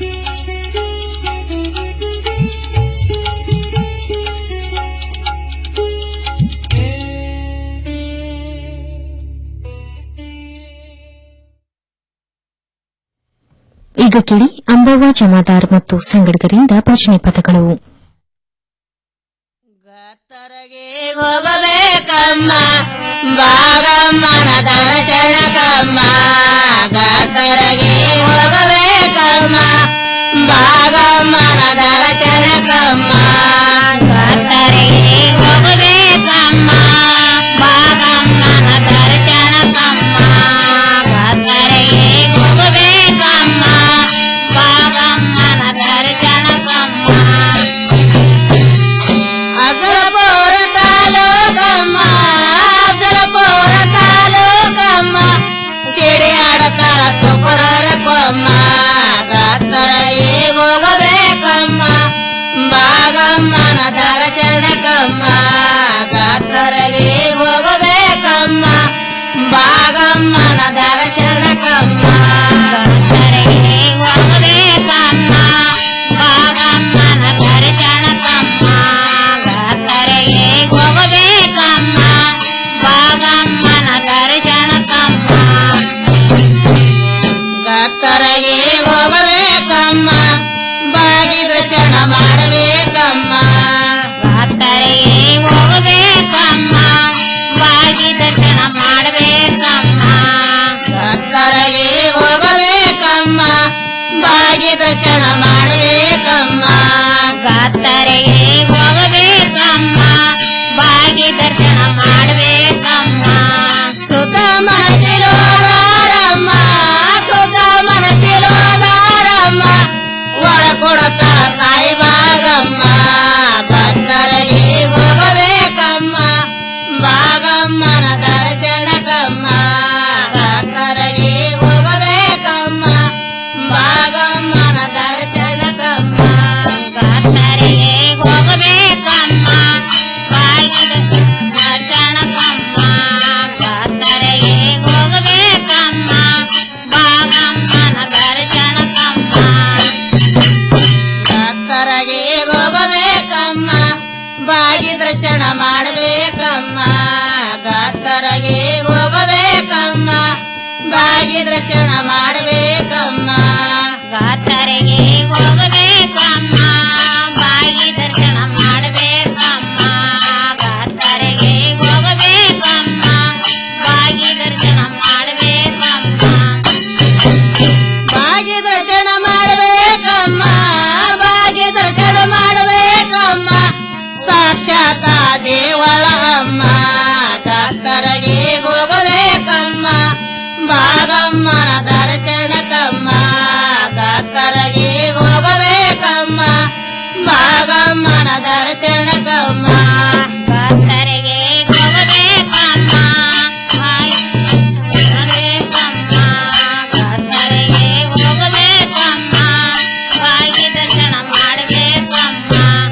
ಈಗ ಕೇಳಿ ಅಂಬವ್ವ ಜಮಾದಾರ್ ಮತ್ತು ಸಂಗಡಿಗರಿಂದ ಭಜನೆ ಪದಗಳು ಹೋಗಬೇಕಮ್ಮ ಬಾಗಮ್ಮನ ದರ್ಶನಕಮ್ಮ ಗತ್ತರಗೆ ಹೋಗಬೇಕಮ್ಮ ಬಾಗಮ್ಮನ ದರ್ಶನಕಮ್ಮ ಗತ್ತರಗೆ ಹೋಗಬೇಕಮ್ಮ ಬಾಗಮ್ಮನ ದರ್ಶನಕಮ್ಮ ಗತ್ತರಗೆ ಹೋಗಬೇಕಮ್ಮ ಬಾಗಮ್ಮನ ದರ್ಶನಕಮ್ಮ ಅಗರಪೋರ ತಾಲೂಕಮ್ಮ ಅಗರಪೋರ ತಾಲೂಕಮ್ಮ ಸಿಡಿ ಆಡತಾರ ಸುಕುರರ ಕೊಮ್ಮ ಗತ್ತರಗೆ ಹೋಗಬೇಕಮ್ಮ ಬಾಗಮ್ಮನ ದರ್ಶನಕಮ್ಮ ಗತ್ತರಗೆ ಹೋಗಬೇಕಮ್ಮ ಬಾಗಮ್ಮನ ದರ್ಶನಕಮ್ಮ ಗತ್ತರಗೆ ಹೋಗಬೇಕಮ್ಮ ಬಾಗಮ್ಮನ ದರ್ಶನಕಮ್ಮ ಗತ್ತರಗೆ ಹೋಗಬೇಕಮ್ಮ ಬಾಗಮ್ಮನ ದರ್ಶನಕಮ್ಮ ಗತ್ತರಗೆ ಹೋಗಬೇಕಮ್ಮ ಬಾಗಿ ದರ್ಶನ ಮಾಡಬೇಕಮ್ಮ ಗತ್ತರಗೆ ಹೋಗಬೇಕಮ್ಮ ಬಾಗಿ ದರ್ಶನ ಮಾಡಬೇಕಮ್ಮ ಗತ್ತರಗೆ ಹೋಗಬೇಕಮ್ಮ ಬಾಗಿ ದರ್ಶನ ಮಾಡಬೇಕಮ್ಮ ಗತ್ತರಗೆ ಹೋಗಬೇಕಮ್ಮ ಬಾಗಿ ದರ್ಶನ ಮಾಡಬೇಕಮ್ಮ ಸುತ ಮನಸಿಲೋದಾರಮ್ಮ ಸುತ ಮನಸಿಲೋದಾರಮ್ಮ ಒಳ ಕೊಡುತ್ತಾರ ತಾಯಿ ಭಾಗಮ್ಮ ಗತ್ತರಗೆ ಹೋಗಬೇಕಮ್ಮ ಭಾಗಮ್ಮನ ದರ್ಶನಕಮ್ಮ ಗತ್ತರಗೆ ಹೋಗಬೇಕಮ್ಮ ಭಾಗಮ್ಮನ ದರ್ಶನಕಮ್ಮ ಗತ್ತರಗೆ ಹೋಗಬೇಕಮ್ಮ ಬಾಗಿದ ದರ್ಶನಕಮ್ಮ ಗತ್ತರಗೆ ಹೋಗಬೇಕಮ್ಮ ಭಾಗಮ್ಮನ ದರ್ಶನಕಮ್ಮ ಗತ್ತರಗೆ ಹೋಗಬೇಕಮ್ಮ ಬಾಗಿ ದರ್ಶನ ಮಾಡಬೇಕಮ್ಮ ಗತ್ತರಗೆ ಹೋಗಬೇಕಮ್ಮ ಬಾಗಿ ದರ್ಶನ ಮಾಡಬೇಕಮ್ಮ ಗತ್ತರಗೆ ಹೋಗಬೇಕಮ್ಮ ಬಾಗಿ ದರ್ಶನ ಮಾಡಬೇಕಮ್ಮ ಗತ್ತರಗೆ ಹೋಗಬೇಕಮ್ಮ ಬಾಗಿ ದರ್ಶನ ಮಾಡಬೇಕಮ್ಮ ಬಾಗಿ ದರ್ಶನ ಮಾಡಬೇಕಮ್ಮ ಬಾಗಿ ದರ್ಶನ ಮಾಡಬೇಕಮ್ಮ ಸಾಕ್ಷಾತ್ ದೇವಳಮ್ಮ ಕತ್ತರಗೆ ಹೋಗಬೇಕಮ್ಮ ಬಾಗಮ್ಮನ ದರ್ಶನಕಮ್ಮ ಕತ್ತರಗೆ ಹೋಗಬೇಕಮ್ಮ ಬಾಗಮ್ಮನ ದರ್ಶನಕಮ್ಮ ಕತ್ತರಗೆ ಹೋಗಬೇಕಮ್ಮ ಕತ್ತರಗೆ ಹೋಗಬೇಕಮ್ಮ ಬಾಗಿ ದರ್ಶನ ಮಾಡಬೇಕಮ್ಮ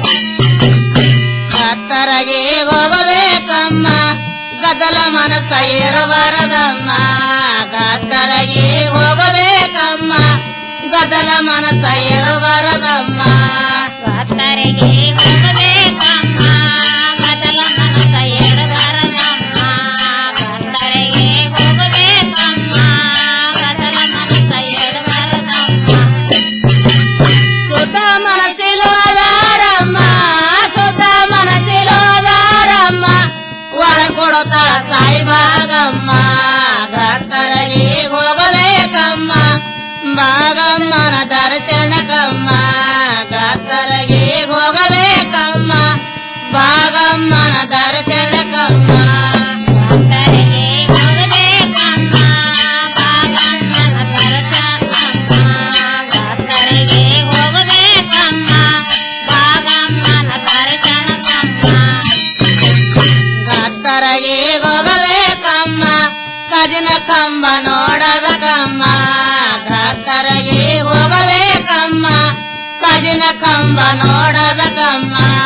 ಕತ್ತರಗೆ ಹೋಗಬೇಕಮ್ಮ ಗದಲ ಮನಸ್ಸ ಏರಬಾರದಮ್ಮ ಕತ್ತರಗೆ ಹೋಗಬೇಕಮ್ಮ ಗದಲ ಮನಸ್ಸ ಏರಬಾರದಮ್ಮ ಕತ್ತರಗೆ ಹೋಗಬೇಕಮ್ಮ ಭಾಗಮ್ಮನ ದರ್ಶನಕಮ್ಮ ಗತ್ತರಗೆ ಹೋಗಬೇಕಮ್ಮ ಭಾಗಮ್ಮನ ದರ್ಶನಕಮ್ಮ ಗತ್ತರಗೆ ಹೋಗಬೇಕಮ್ಮ ಕಜಿನ ಕಂಬ ನೋಡಬೇಕಮ್ಮ ಗತ್ತರಗೆ ಹೋಗಬೇಕಮ್ಮ ಕಜಿನ ಕಂಬ ನೋಡಬೇಕಮ್ಮ